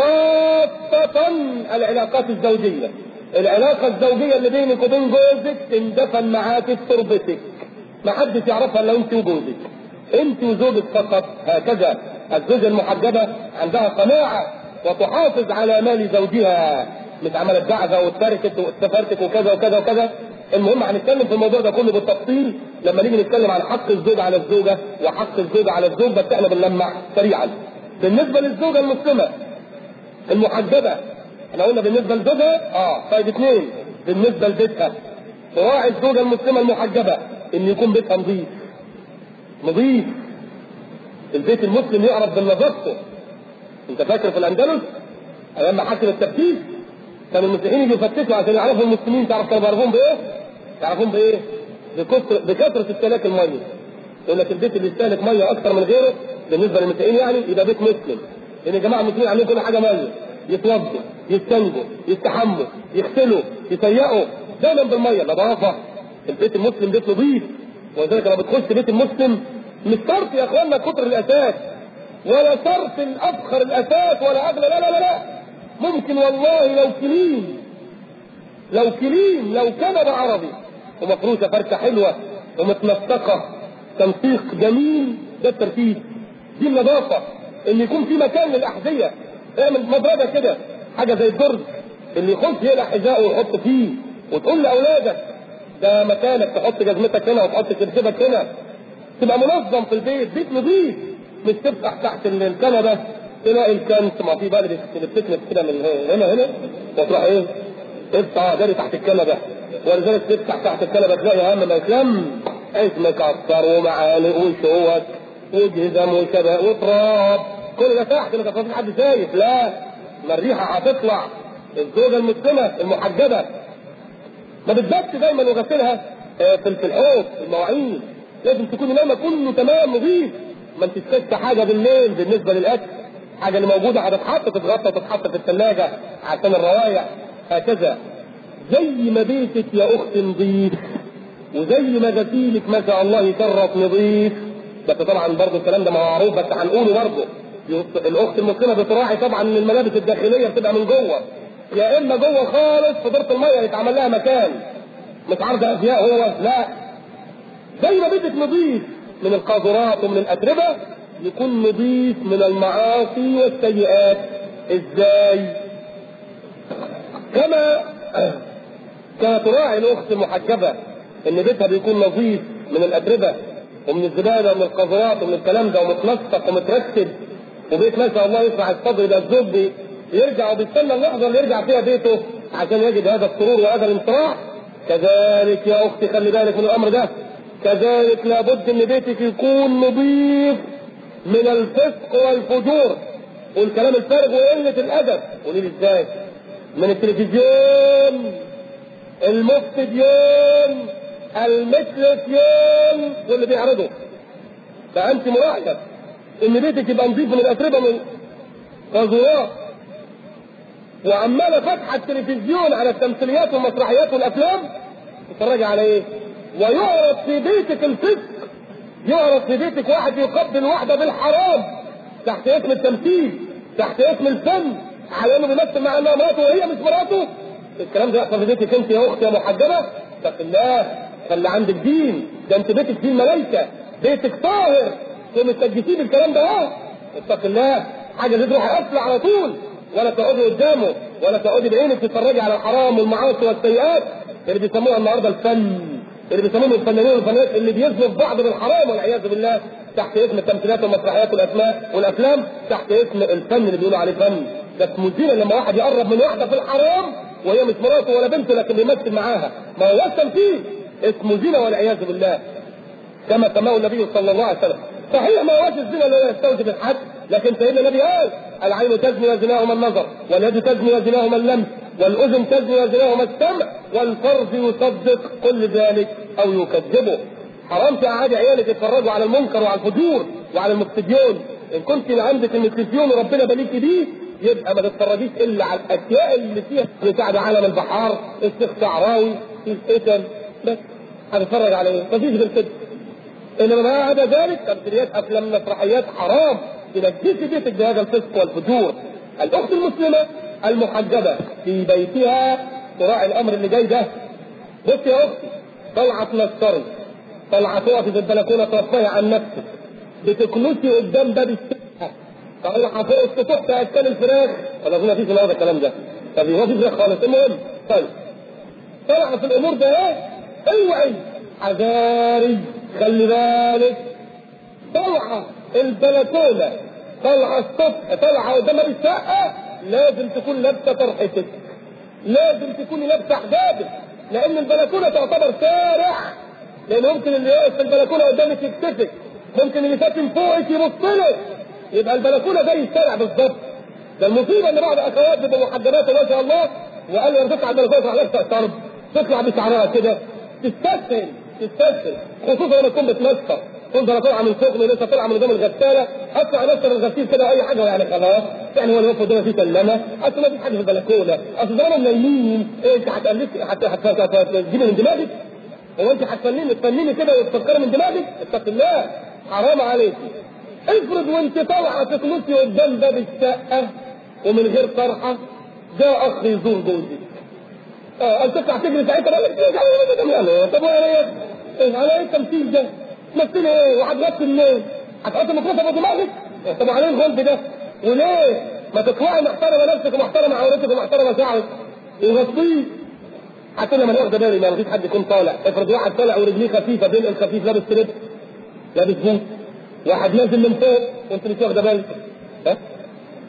خاصة العلاقات الزوجية العلاقة الزوجية اللي بينك وبين جوزك تندفن معاك في تربتك ما حدش يعرفها الا انت وجوزك انت وزوجك فقط هكذا الزوجة المحجبة عندها قناعة وتحافظ على مال زوجها مش عملت دعزة واتركت واستفرتك وكذا وكذا وكذا المهم هنتكلم في الموضوع ده كله بالتفصيل لما نيجي نتكلم عن حق الزوج على الزوجة وحق الزوجة على الزوج بس احنا بنلمع سريعا بالنسبة للزوجة المسلمة المحجبة احنا قلنا بالنسبة لزوجها اه طيب اثنين بالنسبة لبيتها تراعي الزوجة المسلمة المحجبة ان يكون بيتها نظيف نظيف البيت المسلم يعرف بنظافته انت فاكر في الاندلس ايام ما حكم التفتيش كانوا المسيحيين يجوا يفتشوا عشان يعرفوا المسلمين تعرف كانوا بيعرفوهم بايه؟ يعرفوهم بايه؟ بكثرة بكثرة استهلاك المية يقول لك البيت اللي يستهلك مية أكثر من غيره بالنسبة للمسيحيين يعني يبقى بيت مسلم لأن يا جماعة المسلمين عاملين كل حاجة مية يتوضوا يستنجوا يستحموا يغسلوا يسيقوا دايما بالمية نظافة البيت المسلم بيت نظيف ولذلك لما بتخش بيت المسلم مش شرط يا اخوانا كتر الاساس ولا شرط الافخر الاساس ولا اغلى لا لا لا لا ممكن والله لو كليم لو كليم لو كنبة عربي ومفروشة فرشة حلوة ومتنسقة تنسيق جميل ده الترتيب دي النظافة ان يكون في مكان للاحذية اعمل مبردة كده حاجة زي الدرج اللي يخش يقلع حذاءه ويحط فيه وتقول لاولادك ده مكانك تحط جزمتك هنا وتحط كرسبك هنا تبقى منظم في البيت بيت نظيف مش تفتح تحت الكنبة تلاقي الكنس ما في بقى اللي بتكنس كده من هنا هنا وتروح ايه تفتح داري تحت الكنبه ولذلك تفتح تحت الكنبه تلاقي هم ما يتلم عيش مكسر ومعالق وشوك وجزم وشباب وتراب كل ده تحت ما فيش حد شايف لا ما الريحه هتطلع الزوجه المسلمه المحجبه ما بتباتش دايما وغسلها في الحوض المواعين لازم تكون نايمه كله تمام نظيف ما انت تكتش حاجه بالليل بالنسبه للاكل حاجه اللي موجوده هتتحط تتغطى تتحط في الثلاجه عشان الروايح هكذا زي ما بيتك يا اخت نظيف وزي ما غسيلك ما شاء الله يكرس نظيف بس طبعا برضه الكلام ده معروف بس هنقوله برضه الاخت المسلمه بتراعي طبعا ان الملابس الداخليه بتبقى من جوه يا اما جوه خالص في دورة الميه يتعمل لها مكان مش عرض ازياء هو لا زي ما بيتك نظيف من القاذورات ومن الاتربه يكون نظيف من المعاصي والسيئات ازاي كما كما تراعي الاخت المحجبه ان بيتها بيكون نظيف من الاتربه ومن الزباله ومن القاذورات ومن الكلام ده ومتنسق ومترتب وبيت ما شاء الله يسمع الصدر يبقى الزوج يرجع وبيستنى اللحظه اللي يرجع فيها بيته عشان يجد هذا السرور وهذا الانطراح كذلك يا اختي خلي بالك من الامر ده كذلك لابد ان بيتك يكون نظيف من الفسق والفجور والكلام الفارغ وقله الادب قولي لي ازاي من التلفزيون المفتديون المثلثيون واللي بيعرضوا فانت مراقبه ان بيتك يبقى نظيف من الاتربه من قاذورات وعماله فاتحه التلفزيون على التمثيليات والمسرحيات والافلام تتفرجي على ايه؟ ويعرض في بيتك الفسق يعرض في بيتك واحد يقبل واحده بالحرام تحت اسم التمثيل تحت اسم الفن على انه بيمثل مع انها مراته وهي مش مراته الكلام ده يحصل في بيتك انت يا اختي يا محجبه اتق الله خلي عندك دين ده انت بيتك فيه الملائكه بيتك طاهر ومتسجسين بالكلام ده اه اتق الله حاجه زي تروح قافله على طول ولا تقعدي قدامه ولا تقعدي بعينك تتفرجي على الحرام والمعاصي والسيئات اللي بيسموها النهارده الفن اللي بيسموهم الفنانين والفنانات اللي بيزنوا في بعض بالحرام والعياذ بالله تحت اسم التمثيلات والمسرحيات والاسماء والافلام تحت اسم الفن اللي بيقولوا عليه فن ده اسمه زينه لما واحد يقرب من واحده في الحرام وهي مش مراته ولا بنته لكن بيمثل معاها ما هو التمثيل اسمه زنا والعياذ بالله كما سماه النبي صلى الله عليه وسلم صحيح ما هوش الزنا اللي هو يستوجب الحد لكن سيدنا النبي قال العين تزني وزناهما النظر واليد تزني وزناهما اللمس والاذن تزني وزناهما السمع والفرج يصدق كل ذلك او يكذبه حرام تقعدي عيالك يتفرجوا على المنكر وعلى الفجور وعلى المستديون ان كنت عندك المستديون وربنا بليكي بيه يبقى ما تتفرجيش الا على الاشياء اللي فيها بتاع عالم البحار استخ راوي الفتن بس هتتفرج على ايه؟ مفيش غير كده انما ما عدا ذلك تمثيليات افلام مسرحيات حرام تنجسي بيتك بهذا الفسق والفجور الاخت المسلمه المحجبه في بيتها تراعي الامر اللي جاي ده بص يا اختي طلعه تنصري طلعه تقفي في البلكونه ترفعي عن نفسك بتكنسي قدام باب السقف طلعه فوق السطوح تاكل الفراخ ولا اظن مفيش النهارده الكلام ده طب هو في فراخ خالص المهم طيب طلع في الامور ده ايه اوعي حذاري خلي بالك طلعه البلكونه طلعه الصبح طلعه قدام الشقه لازم تكون لابسه طرحتك لازم تكوني لابسه حجابك لان البلكونه تعتبر شارع لان ممكن اللي واقف في البلكونه قدامك يكتفك ممكن اللي ساكن فوقك يبص لك يبقى البلكونه زي الشارع بالظبط ده المصيبه ان بعض اخوات بيبقوا محجبات ما شاء الله وقال لي انا تطلع البلكونه على نفسها طرب تطلع بشعرها كده تستسهل تستسهل خصوصا لما تكون بتنسق تنظر طالعه من سخن لسه طالعه من قدام الغساله حتى على نفس الغسيل كده اي حاجه يعني خلاص يعني هو اللي واقف قدامها في سلمه اصل ما فيش حد في البلكونه اصل زمان نايمين ايه انت هتقلبي هتجيبي من دماغك هو انت هتفنيني تفنيني كده وتفكري من دماغك اتق الله حرام عليكي افرض وانت طالعه تكنسي قدام باب الشقه ومن غير طرحه جاء اخ يزور جوزك اه انت تطلع تجري ساعتها بقى طب وانا ايه على ايه التمثيل ده؟ تمثلي ايه؟ وهتغطي منين؟ هتحط ميكروفون في دماغك؟ طب عليه الغلب ده؟ وليه؟ ما تطلعي محترمه نفسك ومحترمه عورتك ومحترمه شعرك وغطيه حتى لما ناخد بالي ما فيش حد يكون طالع افرض واحد طالع ورجليه خفيفه بين الخفيف لابس سليب لابس بوت واحد نازل من فوق وانت مش واخده بالك ها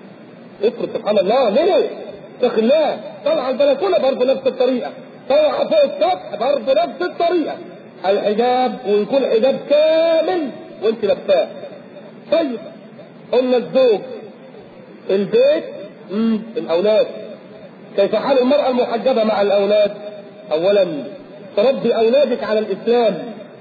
افرض سبحان الله ليه؟ اتق الله طلع البلكونه برضه نفس الطريقه طلع فوق السطح برضه نفس الطريقه الحجاب ويكون حجاب كامل وانت لابساه طيب قلنا الزوج البيت مم. الاولاد كيف حال المرأة المحجبة مع الأولاد؟ أولا تربي أولادك على الإسلام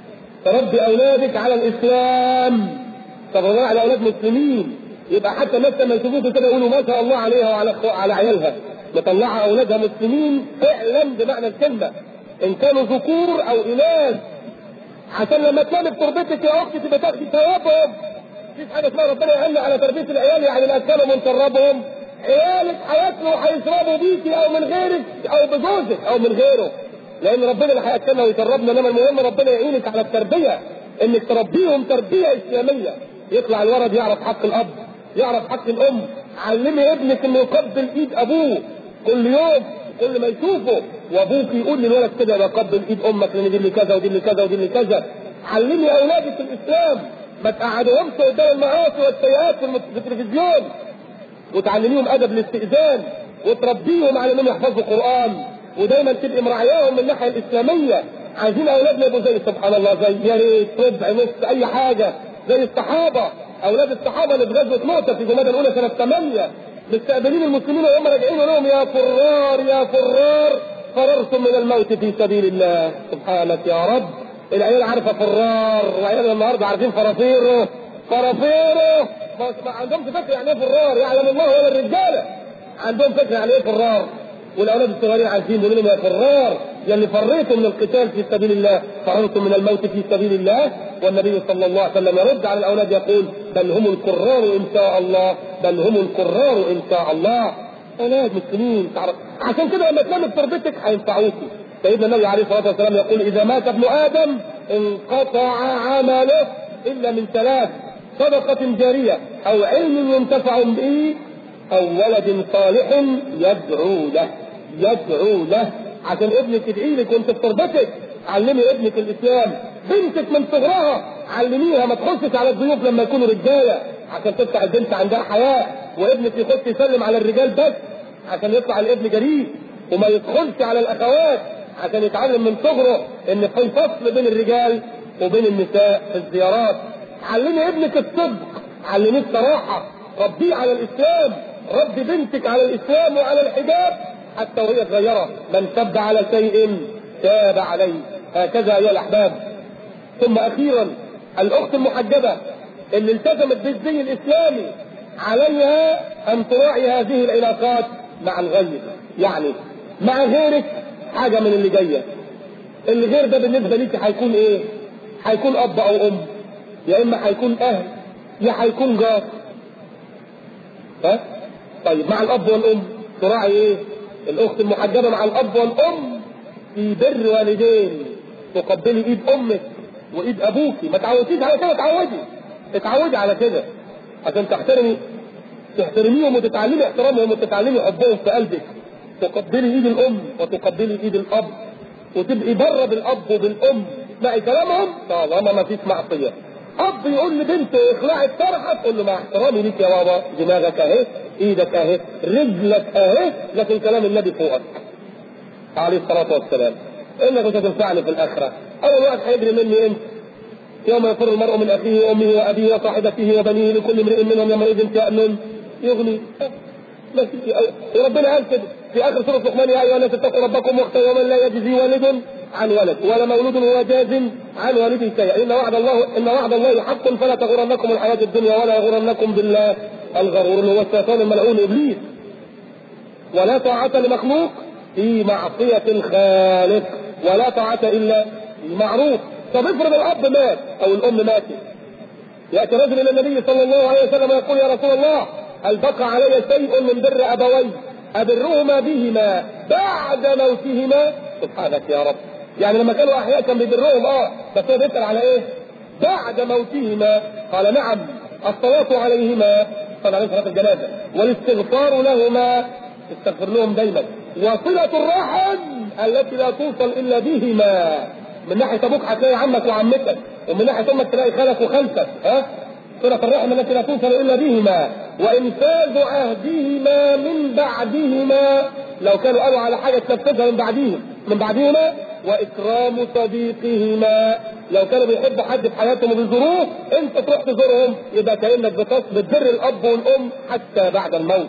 تربي أولادك على الإسلام تربي على أولاد مسلمين يبقى حتى الناس لما يشوفوك كده يقولوا ما شاء الله عليها وعلى على عيالها مطلعة أولادها مسلمين فعلا بمعنى الكلمة إن كانوا ذكور أو إناث عشان لما تنام بتربتك يا أختي تبقى تاخدي ثوابهم مفيش حاجة اسمها ربنا يعين على تربية العيال يعني نأكلهم ونشربهم عيالك هياكلوا وهيشربوا بيكي او من غيرك او بزوجك او من غيره لان ربنا اللي هياكلنا ويشربنا انما المهم ربنا يعينك على التربيه انك تربيهم تربيه اسلاميه يطلع الولد يعرف حق الاب يعرف حق الام علمي ابنك انه يقبل ايد ابوه كل يوم كل ما يشوفه وابوك يقول للولد كده انا اقبل ايد امك لان دي اللي كذا ودي اللي كذا ودي اللي كذا علمي اولادك الاسلام ما تقعدهمش قدام المعاصي والسيئات في التلفزيون وتعلميهم ادب الاستئذان وتربيهم على انهم يحفظوا قران ودايما تبقي مراعياهم من الناحيه الاسلاميه عايزين اولادنا يبقوا زي سبحان الله زي يا ريت ربع نص اي حاجه زي الصحابه اولاد الصحابه اللي في غزوه موته في جمادى الاولى سنه 8 مستقبلين المسلمين وهم راجعين لهم يا فرار يا فرار فررتم من الموت في سبيل الله سبحانك يا رب العيال عارفه فرار وعيال النهارده عارفين فرافيره فرافيره ما عندهمش فكره يعني ايه فرار يعلم الله ولا الرجاله عندهم فكره يعني ايه فرار والاولاد الصغيرين عارفين بيقولوا يا فرار يا اللي فريتم من القتال في سبيل الله فررتم من الموت في سبيل الله والنبي صلى الله عليه وسلم يرد على الاولاد يقول بل هم الكرار ان شاء الله بل هم الكرار ان شاء الله اولاد مسلمين تعرف عشان كده لما تنام تربتك هينفعوكي سيدنا النبي عليه الصلاه والسلام يقول اذا مات ابن ادم انقطع عمله الا من ثلاث صدقة جارية أو علم ينتفع به أو ولد صالح يدعو له يدعو له عشان ابنك يدعي لك وانت في تربتك علمي ابنك الاسلام بنتك من صغرها علميها ما تخشش على الضيوف لما يكونوا رجاله عشان تفتح البنت عندها حياه وابنك يخش يسلم على الرجال بس عشان يطلع الابن جريء وما يدخلش على الاخوات عشان يتعلم من صغره ان في فصل بين الرجال وبين النساء في الزيارات علمي ابنك الصدق علميه الصراحة ربيه على الإسلام ربي بنتك على الإسلام وعلى الحجاب حتى وهي صغيرة من سب على شيء تاب عليه هكذا أيها الأحباب ثم أخيرا الأخت المحجبة اللي التزمت بالزي الإسلامي عليها أن تراعي هذه العلاقات مع الغير يعني مع غيرك حاجة من اللي جاية الغير ده بالنسبة ليك هيكون إيه؟ هيكون أب أو أم يا اما هيكون اهل يا هيكون جار ها طيب مع الاب والام تراعي ايه الاخت المحجبه مع الاب والام في بر والدين تقبلي ايد امك وايد ابوكي ما تعوديش على كده اتعودي اتعودي على كده عشان تحترمي تحترميهم وتتعلمي احترامهم وتتعلمي حبهم في قلبك تقبلي ايد الام وتقبلي ايد الاب وتبقي بره بالاب وبالام تسمعي كلامهم طالما ما فيش معصيه اب يقول لبنته اخلعي الطرحه تقول له مع احترامي ليك يا بابا دماغك اهي ايدك اهي رجلك اهي لكن كلام النبي فوقك عليه الصلاه والسلام انك مش هتنفعني في الاخره اول واحد هيجري مني انت يوم يفر المرء من اخيه وامه وابيه وصاحبته وبنيه لكل امرئ منهم يومئذ شان يغني بس وربنا قال كده في اخر سوره لقمان يا ايها الناس اتقوا ربكم واخشوا يوما لا يجزي والد عن ولد ولا مولود هو جاز عن والده شيئا ان وعد الله ان وعد الله حق فلا تغرنكم الحياه الدنيا ولا يغرنكم بالله الغرور اللي هو الشيطان الملعون ابليس ولا طاعة لمخلوق في معصية الخالق ولا طاعة إلا المعروف طب افرض الأب مات أو الأم ماتت يأتي رجل إلى النبي صلى الله عليه وسلم يقول يا رسول الله هل بقى علي شيء من بر أبوي أبرهما بهما بعد موتهما سبحانك يا رب يعني لما كانوا أحياء كان بيبرهم اه بس هو بيسأل على إيه؟ بعد موتهما قال نعم الصلاة عليهما صلى عليه صلاة الجنازة والاستغفار لهما استغفر لهم دايما وصلة الرحم التي لا توصل إلا بهما من ناحية أبوك هتلاقي عمك وعمتك ومن ناحية أمك تلاقي خالك وخالتك ها صلة الرحم التي لا توصل إلا بهما وإنفاذ عهدهما من بعدهما لو كانوا قالوا على حاجة تنفذها من بعدهم من بعدهما وإكرام صديقهما لو كانوا بيحبوا حد في حياتهم وبيزوروه أنت تروح تزورهم يبقى كأنك بتبر الأب والأم حتى بعد الموت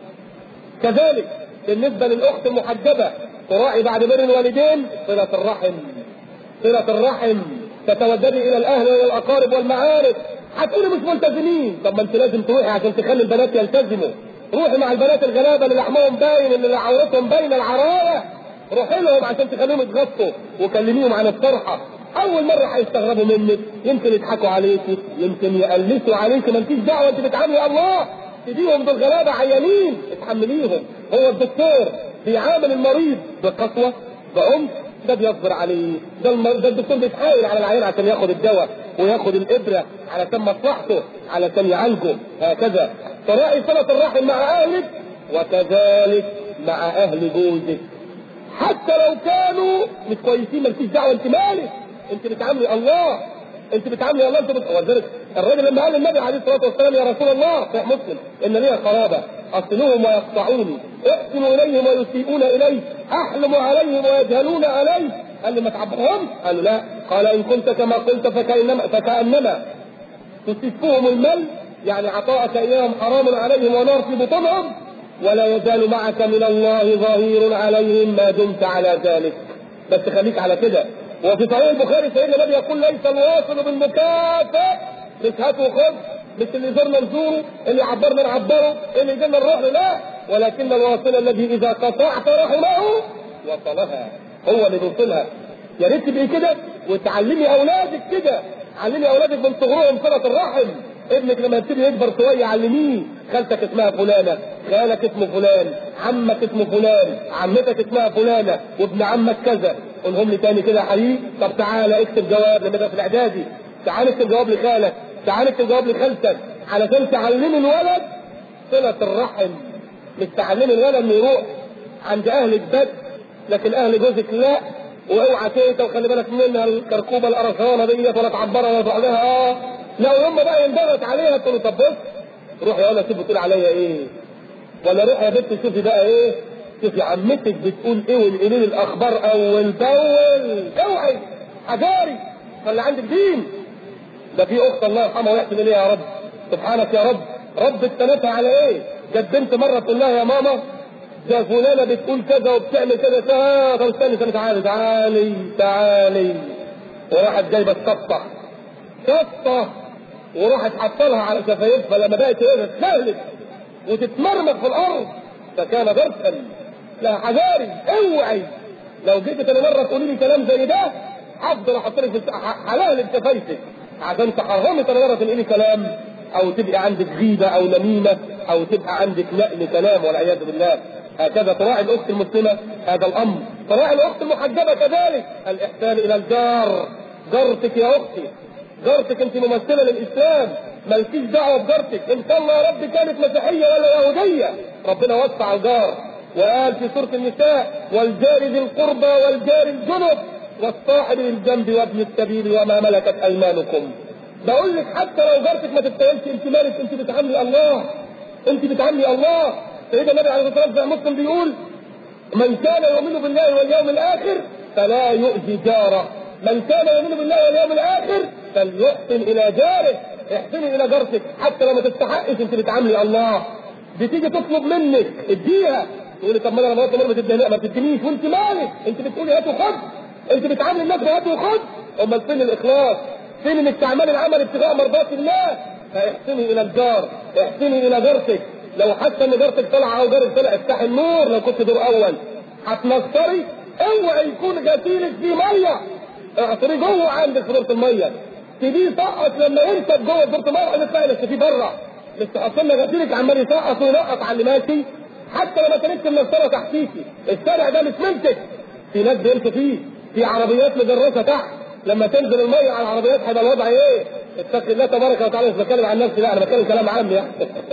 كذلك بالنسبة للأخت المحجبة تراعي بعد بر الوالدين صلة الرحم صلة الرحم تتوددي إلى الأهل والى الأقارب والمعارف هتقولي مش ملتزمين طب ما انت لازم تروحي عشان تخلي البنات يلتزموا روحي مع البنات الغلابه اللي لحمهم باين اللي عورتهم باينه العرايه روحي لهم عشان تخليهم يتغطوا وكلميهم عن الفرحه اول مره هيستغربوا منك يمكن يضحكوا عليكي يمكن يقلسوا عليكي ما انتيش دعوه انت بتعاملي الله تديهم دول غلابه عيانين اتحمليهم هو الدكتور بيعامل المريض بقسوه بعنف ده بيصبر عليه ده, الم... ده الدكتور بيتحايل على العيان عشان ياخد الدواء وياخد الابره علشان مصلحته علشان يعالجه هكذا تراعي صله الرحم مع اهلك وكذلك مع اهل جوزك حتى لو كانوا مش كويسين مالكيش دعوه انت مالك انت بتعاملي الله انت بتعاملي الله انت بت... ولذلك الراجل لما قال للنبي عليه الصلاه والسلام يا رسول الله صحيح مسلم ان لي قرابه اصلهم ويقطعوني احسن اليهم ويسيئون الي احلم عليهم ويجهلون علي قال لي ما تعبرهم قالوا لا قال ان كنت كما قلت فكانما فكانما تسفهم المل يعني عطاءك اياهم حرام عليهم ونار في بطونهم ولا يزال معك من الله ظهير عليهم ما دمت على ذلك بس خليك على كده وفي صحيح البخاري سيدنا النبي يقول ليس الواصل بالمكافئ مش هات وخذ مش اللي زرنا نزوره اللي عبرنا نعبره اللي جينا نروح له لا ولكن الواصل الذي اذا قطعت رحمه وصلها هو اللي بيوصلها يا ريت تبقي كده وتعلمي اولادك كده علمي اولادك من صغرهم صله الرحم ابنك لما يبتدي يكبر شويه علميه خالتك اسمها فلانه خالك اسمه فلان عمك اسمه فلان عمتك اسمها فلانه وابن عمك كذا قولهم لي تاني كده يا حبيبي طب تعالى اكتب جواب لما في الاعدادي تعال اكتب جواب لخالك تعال اكتب جواب لخالتك علشان تعلمي الولد صله الرحم مش تعلمي الولد انه يروح عند اهلك بس لكن اهل جوزك لا واوعى تيتا وخلي بالك منها الكركوبه القرصانه ديت ولا تعبرها ولا تعملها اه لو يوم بقى ينضغط عليها تقول له طب بص روح يا ولا شوف بتقول عليا ايه ولا روح يا بنت شوفي بقى ايه شوفي عمتك بتقول ايه وانقلي لي الاخبار اول باول اوعي حذاري خلي عندك دين ده في اخت الله يرحمها ويحسن اليها يا رب سبحانك يا رب رب استنتها على ايه جت بنت مره تقول لها يا ماما ده فلانه بتقول كذا وبتعمل كذا كذا طب استني استني تعالي تعالي تعالي وراحت جايبه السطح سطح وراحت حطلها على شفايفها لما بقت ايه تتهلك وتتمرمط في الارض فكان درسا لا حذاري اوعي لو جيت تاني مره تقولي لي كلام زي ده هفضل احط لك حلال شفايفك عشان تحرمي تاني مره تنقلي كلام او تبقى عندك غيبه او نميمه او تبقى عندك نقل كلام والعياذ بالله هكذا تراعي الاخت المسلمه هذا الامر تراعي الاخت المحجبه كذلك الاحسان الى الجار جارتك يا اختي جارتك انت ممثله للاسلام مالكيش دعوه بجارتك ان شاء الله يا رب كانت مسيحيه ولا يهوديه ربنا وسع الجار وقال في سوره النساء والجار ذي القربى والجار الجنب والصاحب بالجنب وابن السبيل وما ملكت ايمانكم بقول لك حتى لو جارتك ما تستاهلش انت مالك انت بتعاملي الله انت بتعاملي الله سيدنا النبي عليه الصلاه والسلام مسلم بيقول من كان يؤمن بالله واليوم الاخر فلا يؤذي جاره من كان يؤمن بالله واليوم الاخر فليحسن الى جاره احسني الى جارتك حتى لو ما تستحقش انت بتعاملي الله بتيجي تطلب منك اديها تقولي طب ما انا مرات مره بتديني ما بتدينيش وانت مالك انت بتقولي هات وخد انت بتعاملي الناس بهات وخد امال فين الاخلاص فين انك تعملي العمل ابتغاء مرضات الله فاحسني الى الجار احسني الى جارتك لو حتى ان جارتك طالعه او جارك طلع افتح النور لو كنت دور اول هتنصري اوعي يكون غسيلك فيه ميه اعصريه جوه عندك في دورة الميه تبيه سقط لما انت جوه دورة الميه وبعدين تلاقي لسه فيه بره لسه اصلا غسيلك عمال يسقط وينقط على اللي ماشي حتى لما كانت منصره تحتيكي الشارع ده مش ملكك في ناس بيمشوا فيه في عربيات مجرسه تحت لما تنزل الميه على العربيات هيبقى الوضع ايه؟ اتق الله تبارك وتعالى مش بتكلم عن نفسي لا انا بتكلم كلام عام يعني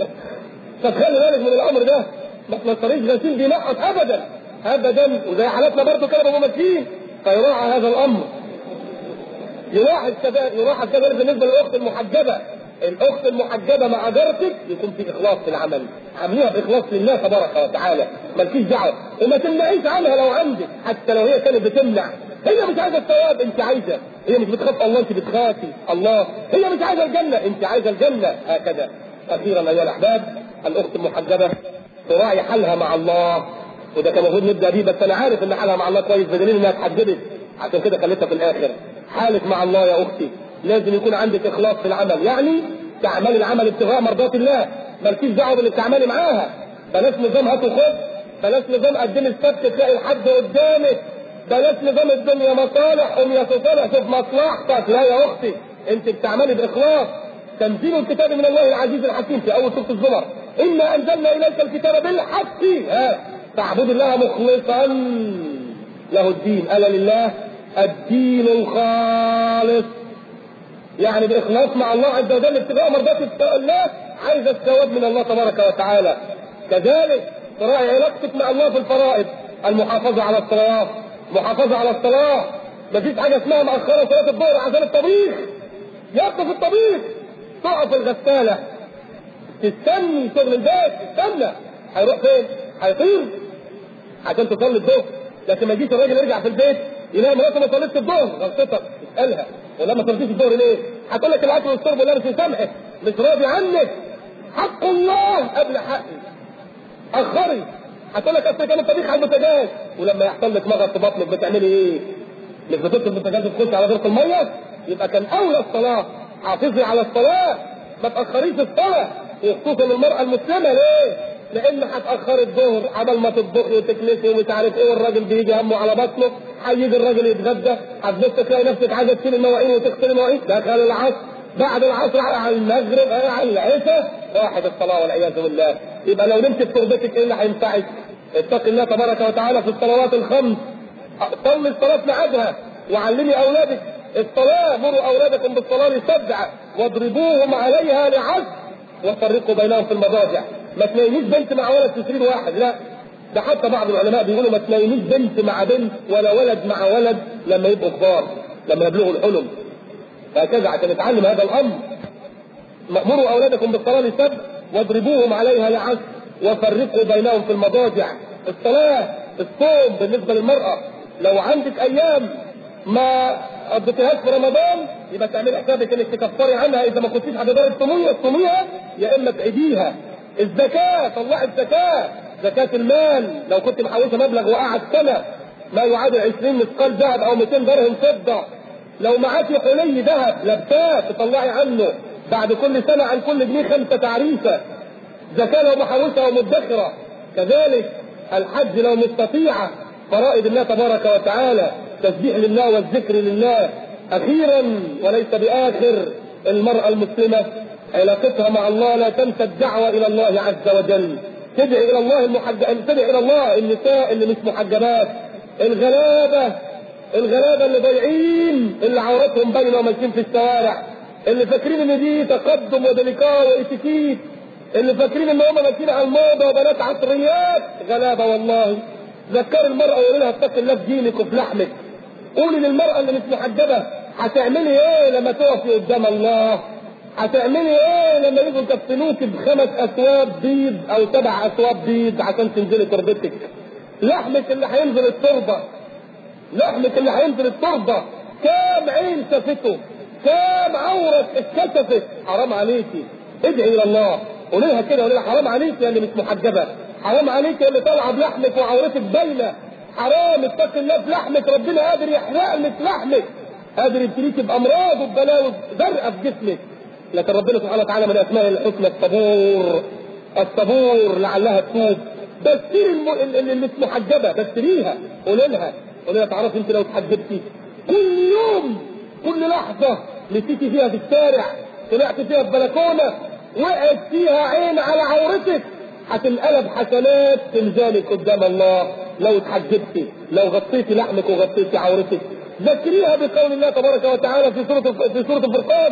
فتخلي بالك من الامر ده ما تنصريش غسيل بينقط ابدا ابدا وزي حالاتنا برضه كده بابو ماشيين فيراعى هذا الامر يلاحظ كذلك يلاحظ كذلك بالنسبه للاخت المحجبه الاخت المحجبه مع جارتك يكون في اخلاص في العمل عامليها باخلاص لله تبارك وتعالى مالكيش دعوه وما تمنعيش عنها لو عندك حتى لو هي كانت بتمنع هي مش عايزه الثواب انت عايزه هي مش بتخاف الله انت بتخافي الله هي مش عايزه الجنه انت عايزه الجنه هكذا اخيرا ايها الاحباب الاخت المحجبه تراعي حالها مع الله وده كان المفروض نبدا بيه بس انا عارف ان حالها مع الله كويس بدليل انها اتحجبت عشان كده خليتها في الاخر حالك مع الله يا اختي لازم يكون عندك اخلاص في العمل يعني تعملي العمل ابتغاء مرضات الله مالكيش دعوه باللي بتعملي معاها بلاش نظام هات وخد بلاش نظام قدم السبت تلاقي الحد قدامك بلاش نظام الدنيا مصالح ام يا تصالح شوف مصلحتك لا يا اختي انت بتعملي باخلاص تنزيل الكتاب من الله العزيز الحكيم في اول سوره الزمر انا انزلنا اليك الكتاب بالحق ها فاعبد الله مخلصا له الدين الا لله الدين الخالص يعني باخلاص مع الله عز وجل ابتغاء مرضات الله عايز الثواب من الله تبارك وتعالى كذلك تراعي علاقتك مع الله في الفرائض المحافظه على الصلاه محافظه على الصلاه مفيش حاجه اسمها مأخره صلاه الظهر عشان الطبيخ يقف في الطبيخ تقف الغساله تستني شغل البيت تستنى هيروح فين؟ هيطير عشان تصلي الظهر لكن ما يجيش الراجل يرجع في البيت يلاقي مراته ما صليتش الظهر غلطتك اسالها ولا ما صليتيش الظهر ليه؟ هتقول لك الاكل والشرب ولا مش مسامحك مش راضي عنك حق الله قبل حقي اخري هتقول لك اصل كان الطبيخ على البوتاجاز ولما يحصل لك مغص في بطنك بتعملي ايه؟ مش بتطلب البوتاجاز تخش على غرفه الميه؟ يبقى كان اولى الصلاه حافظي على الصلاه ما تاخريش الصلاه وخصوصا المراه المسلمه ليه؟ لان هتاخري الظهر عبال ما تطبخي وتكنسي ومش عارف ايه والراجل بيجي همه على بطنه هيجي الراجل يتغدى هتبص تلاقي نفسك عايزه تشيل المواعين وتغسل المواعين دخل العصر بعد العصر على المغرب على العشاء واحد الصلاه والعياذ بالله يبقى لو نمت في تربتك ايه اللي هينفعك؟ اتق الله تبارك وتعالى في الصلوات الخمس صلي الصلاه في ميعادها وعلمي اولادك الصلاه مروا اولادكم بالصلاه لسبع واضربوهم عليها لعشر وفرقوا بينهم في المضاجع ما تنيميش بنت مع ولد في سرير واحد لا ده حتى بعض العلماء بيقولوا ما تنيميش بنت مع بنت ولا ولد مع ولد لما يبقوا كبار لما يبلغوا الحلم هكذا عشان نتعلم هذا الامر مأمروا اولادكم بالصلاه للسبع واضربوهم عليها لعشر وفرقوا بينهم في المضاجع الصلاه الصوم بالنسبه للمراه لو عندك ايام ما قضيتهاش في رمضان يبقى تعملي حسابك انك تكفري عنها اذا ما كنتيش هتقدري تصوميها تصوميها يا اما تعيديها الزكاه طلعي الزكاه زكاه المال لو كنت محوشه مبلغ وقعد سنه ما يعادل 20 مثقال ذهب او 200 درهم فضه لو معاكي حلي ذهب لبساه تطلعي عنه بعد كل سنه عن كل جنيه خمسه تعريفه زكاه لو محوشه ومدخره كذلك الحج لو مستطيعه فرائض الله تبارك وتعالى تسبيح لله والذكر لله اخيرا وليس باخر المراه المسلمه علاقتها مع الله لا تنسى الدعوه الى الله عز وجل تدعي الى الله المحج... تدعي الى الله النساء اللي مش محجبات الغلابه الغلابه اللي ضايعين اللي عورتهم باينه وماشيين في الشوارع اللي فاكرين ان دي تقدم وديليكا واتيكيت اللي فاكرين ان هم ماشيين على الموضه وبنات عصريات غلابه والله ذكر المرأة وقول لها اتق الله في دينك وفي لحمك قولي للمرأة اللي مش محجبة هتعملي ايه لما تقفي قدام الله هتعملي ايه لما يجوا يكفنوك بخمس اثواب بيض او سبع اثواب بيض عشان تنزلي تربتك لحمك اللي هينزل التربة لحمك اللي هينزل التربة كام عين شافته كام عورة اتكشفت حرام عليكي ادعي الى الله قولي لها كده قولي لها حرام عليكي يا اللي مش محجبة حرام عليك اللي طالعه بلحمك وعورتك باينه حرام اتق الله في لحمك ربنا قادر يحرق لك لحمك قادر يبتليك بامراض وبلاوي زرقاء في جسمك لكن ربنا سبحانه وتعالى من اسمائه الحسنى الصبور الصبور لعلها تتوب بشري الم... اللي مش محجبه بشريها قولي لها قولي لها تعرفي انت لو اتحجبتي كل يوم كل لحظه مشيتي فيها في الشارع طلعت فيها في بلكونه وقعت فيها عين على عورتك هتنقلب حسنات في ميزانك قدام الله لو اتحجبتي لو غطيتي لحمك وغطيتي عورتك ذكريها بقول الله تبارك وتعالى في سورة في سورة الفرقان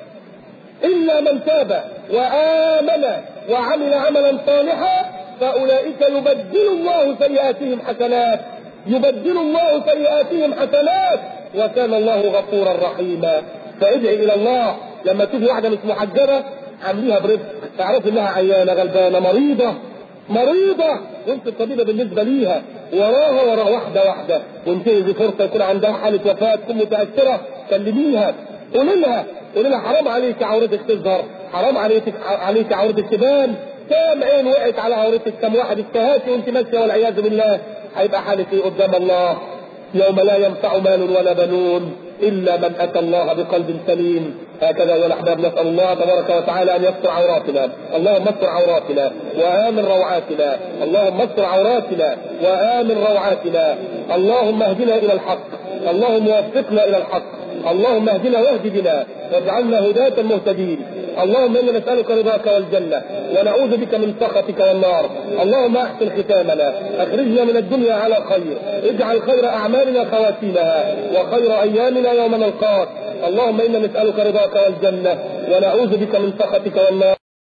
إلا من تاب وآمن وعمل عملا صالحا فأولئك يبدل الله سيئاتهم حسنات يبدل الله سيئاتهم حسنات وكان الله غفورا رحيما فادعي إلى الله لما تيجي واحده مش محجبه عامليها برفق تعرف انها عيانه غلبانه مريضه مريضة وانت الطبيبة بالنسبة ليها وراها ورا واحدة واحدة وانتهي دي فرصة يكون عندها حالة وفاة تكون متأثرة كلميها قولي لها قولي لها حرام عليك عورتك تظهر حرام عليك عليك عورتك تبان كام عين وقعت على عورتك كم واحد استهاتي وانت ماشية والعياذ بالله هيبقى حالك ايه قدام الله يوم لا ينفع مال ولا بنون الا من اتى الله بقلب سليم هكذا ايها الاحباب نسال الله تبارك وتعالى ان يستر عوراتنا اللهم استر عوراتنا وامن روعاتنا اللهم استر عوراتنا وامن روعاتنا اللهم اهدنا الى الحق اللهم وفقنا الى الحق اللهم اهدنا واهد بنا واجعلنا هداة مهتدين اللهم انا نسالك رضاك والجنه ونعوذ بك من سخطك والنار اللهم احسن ختامنا اخرجنا من الدنيا على خير اجعل خير اعمالنا خواتيمها وخير ايامنا يوم نلقاك اللهم انا نسالك رضاك والجنه ونعوذ بك من سخطك والنار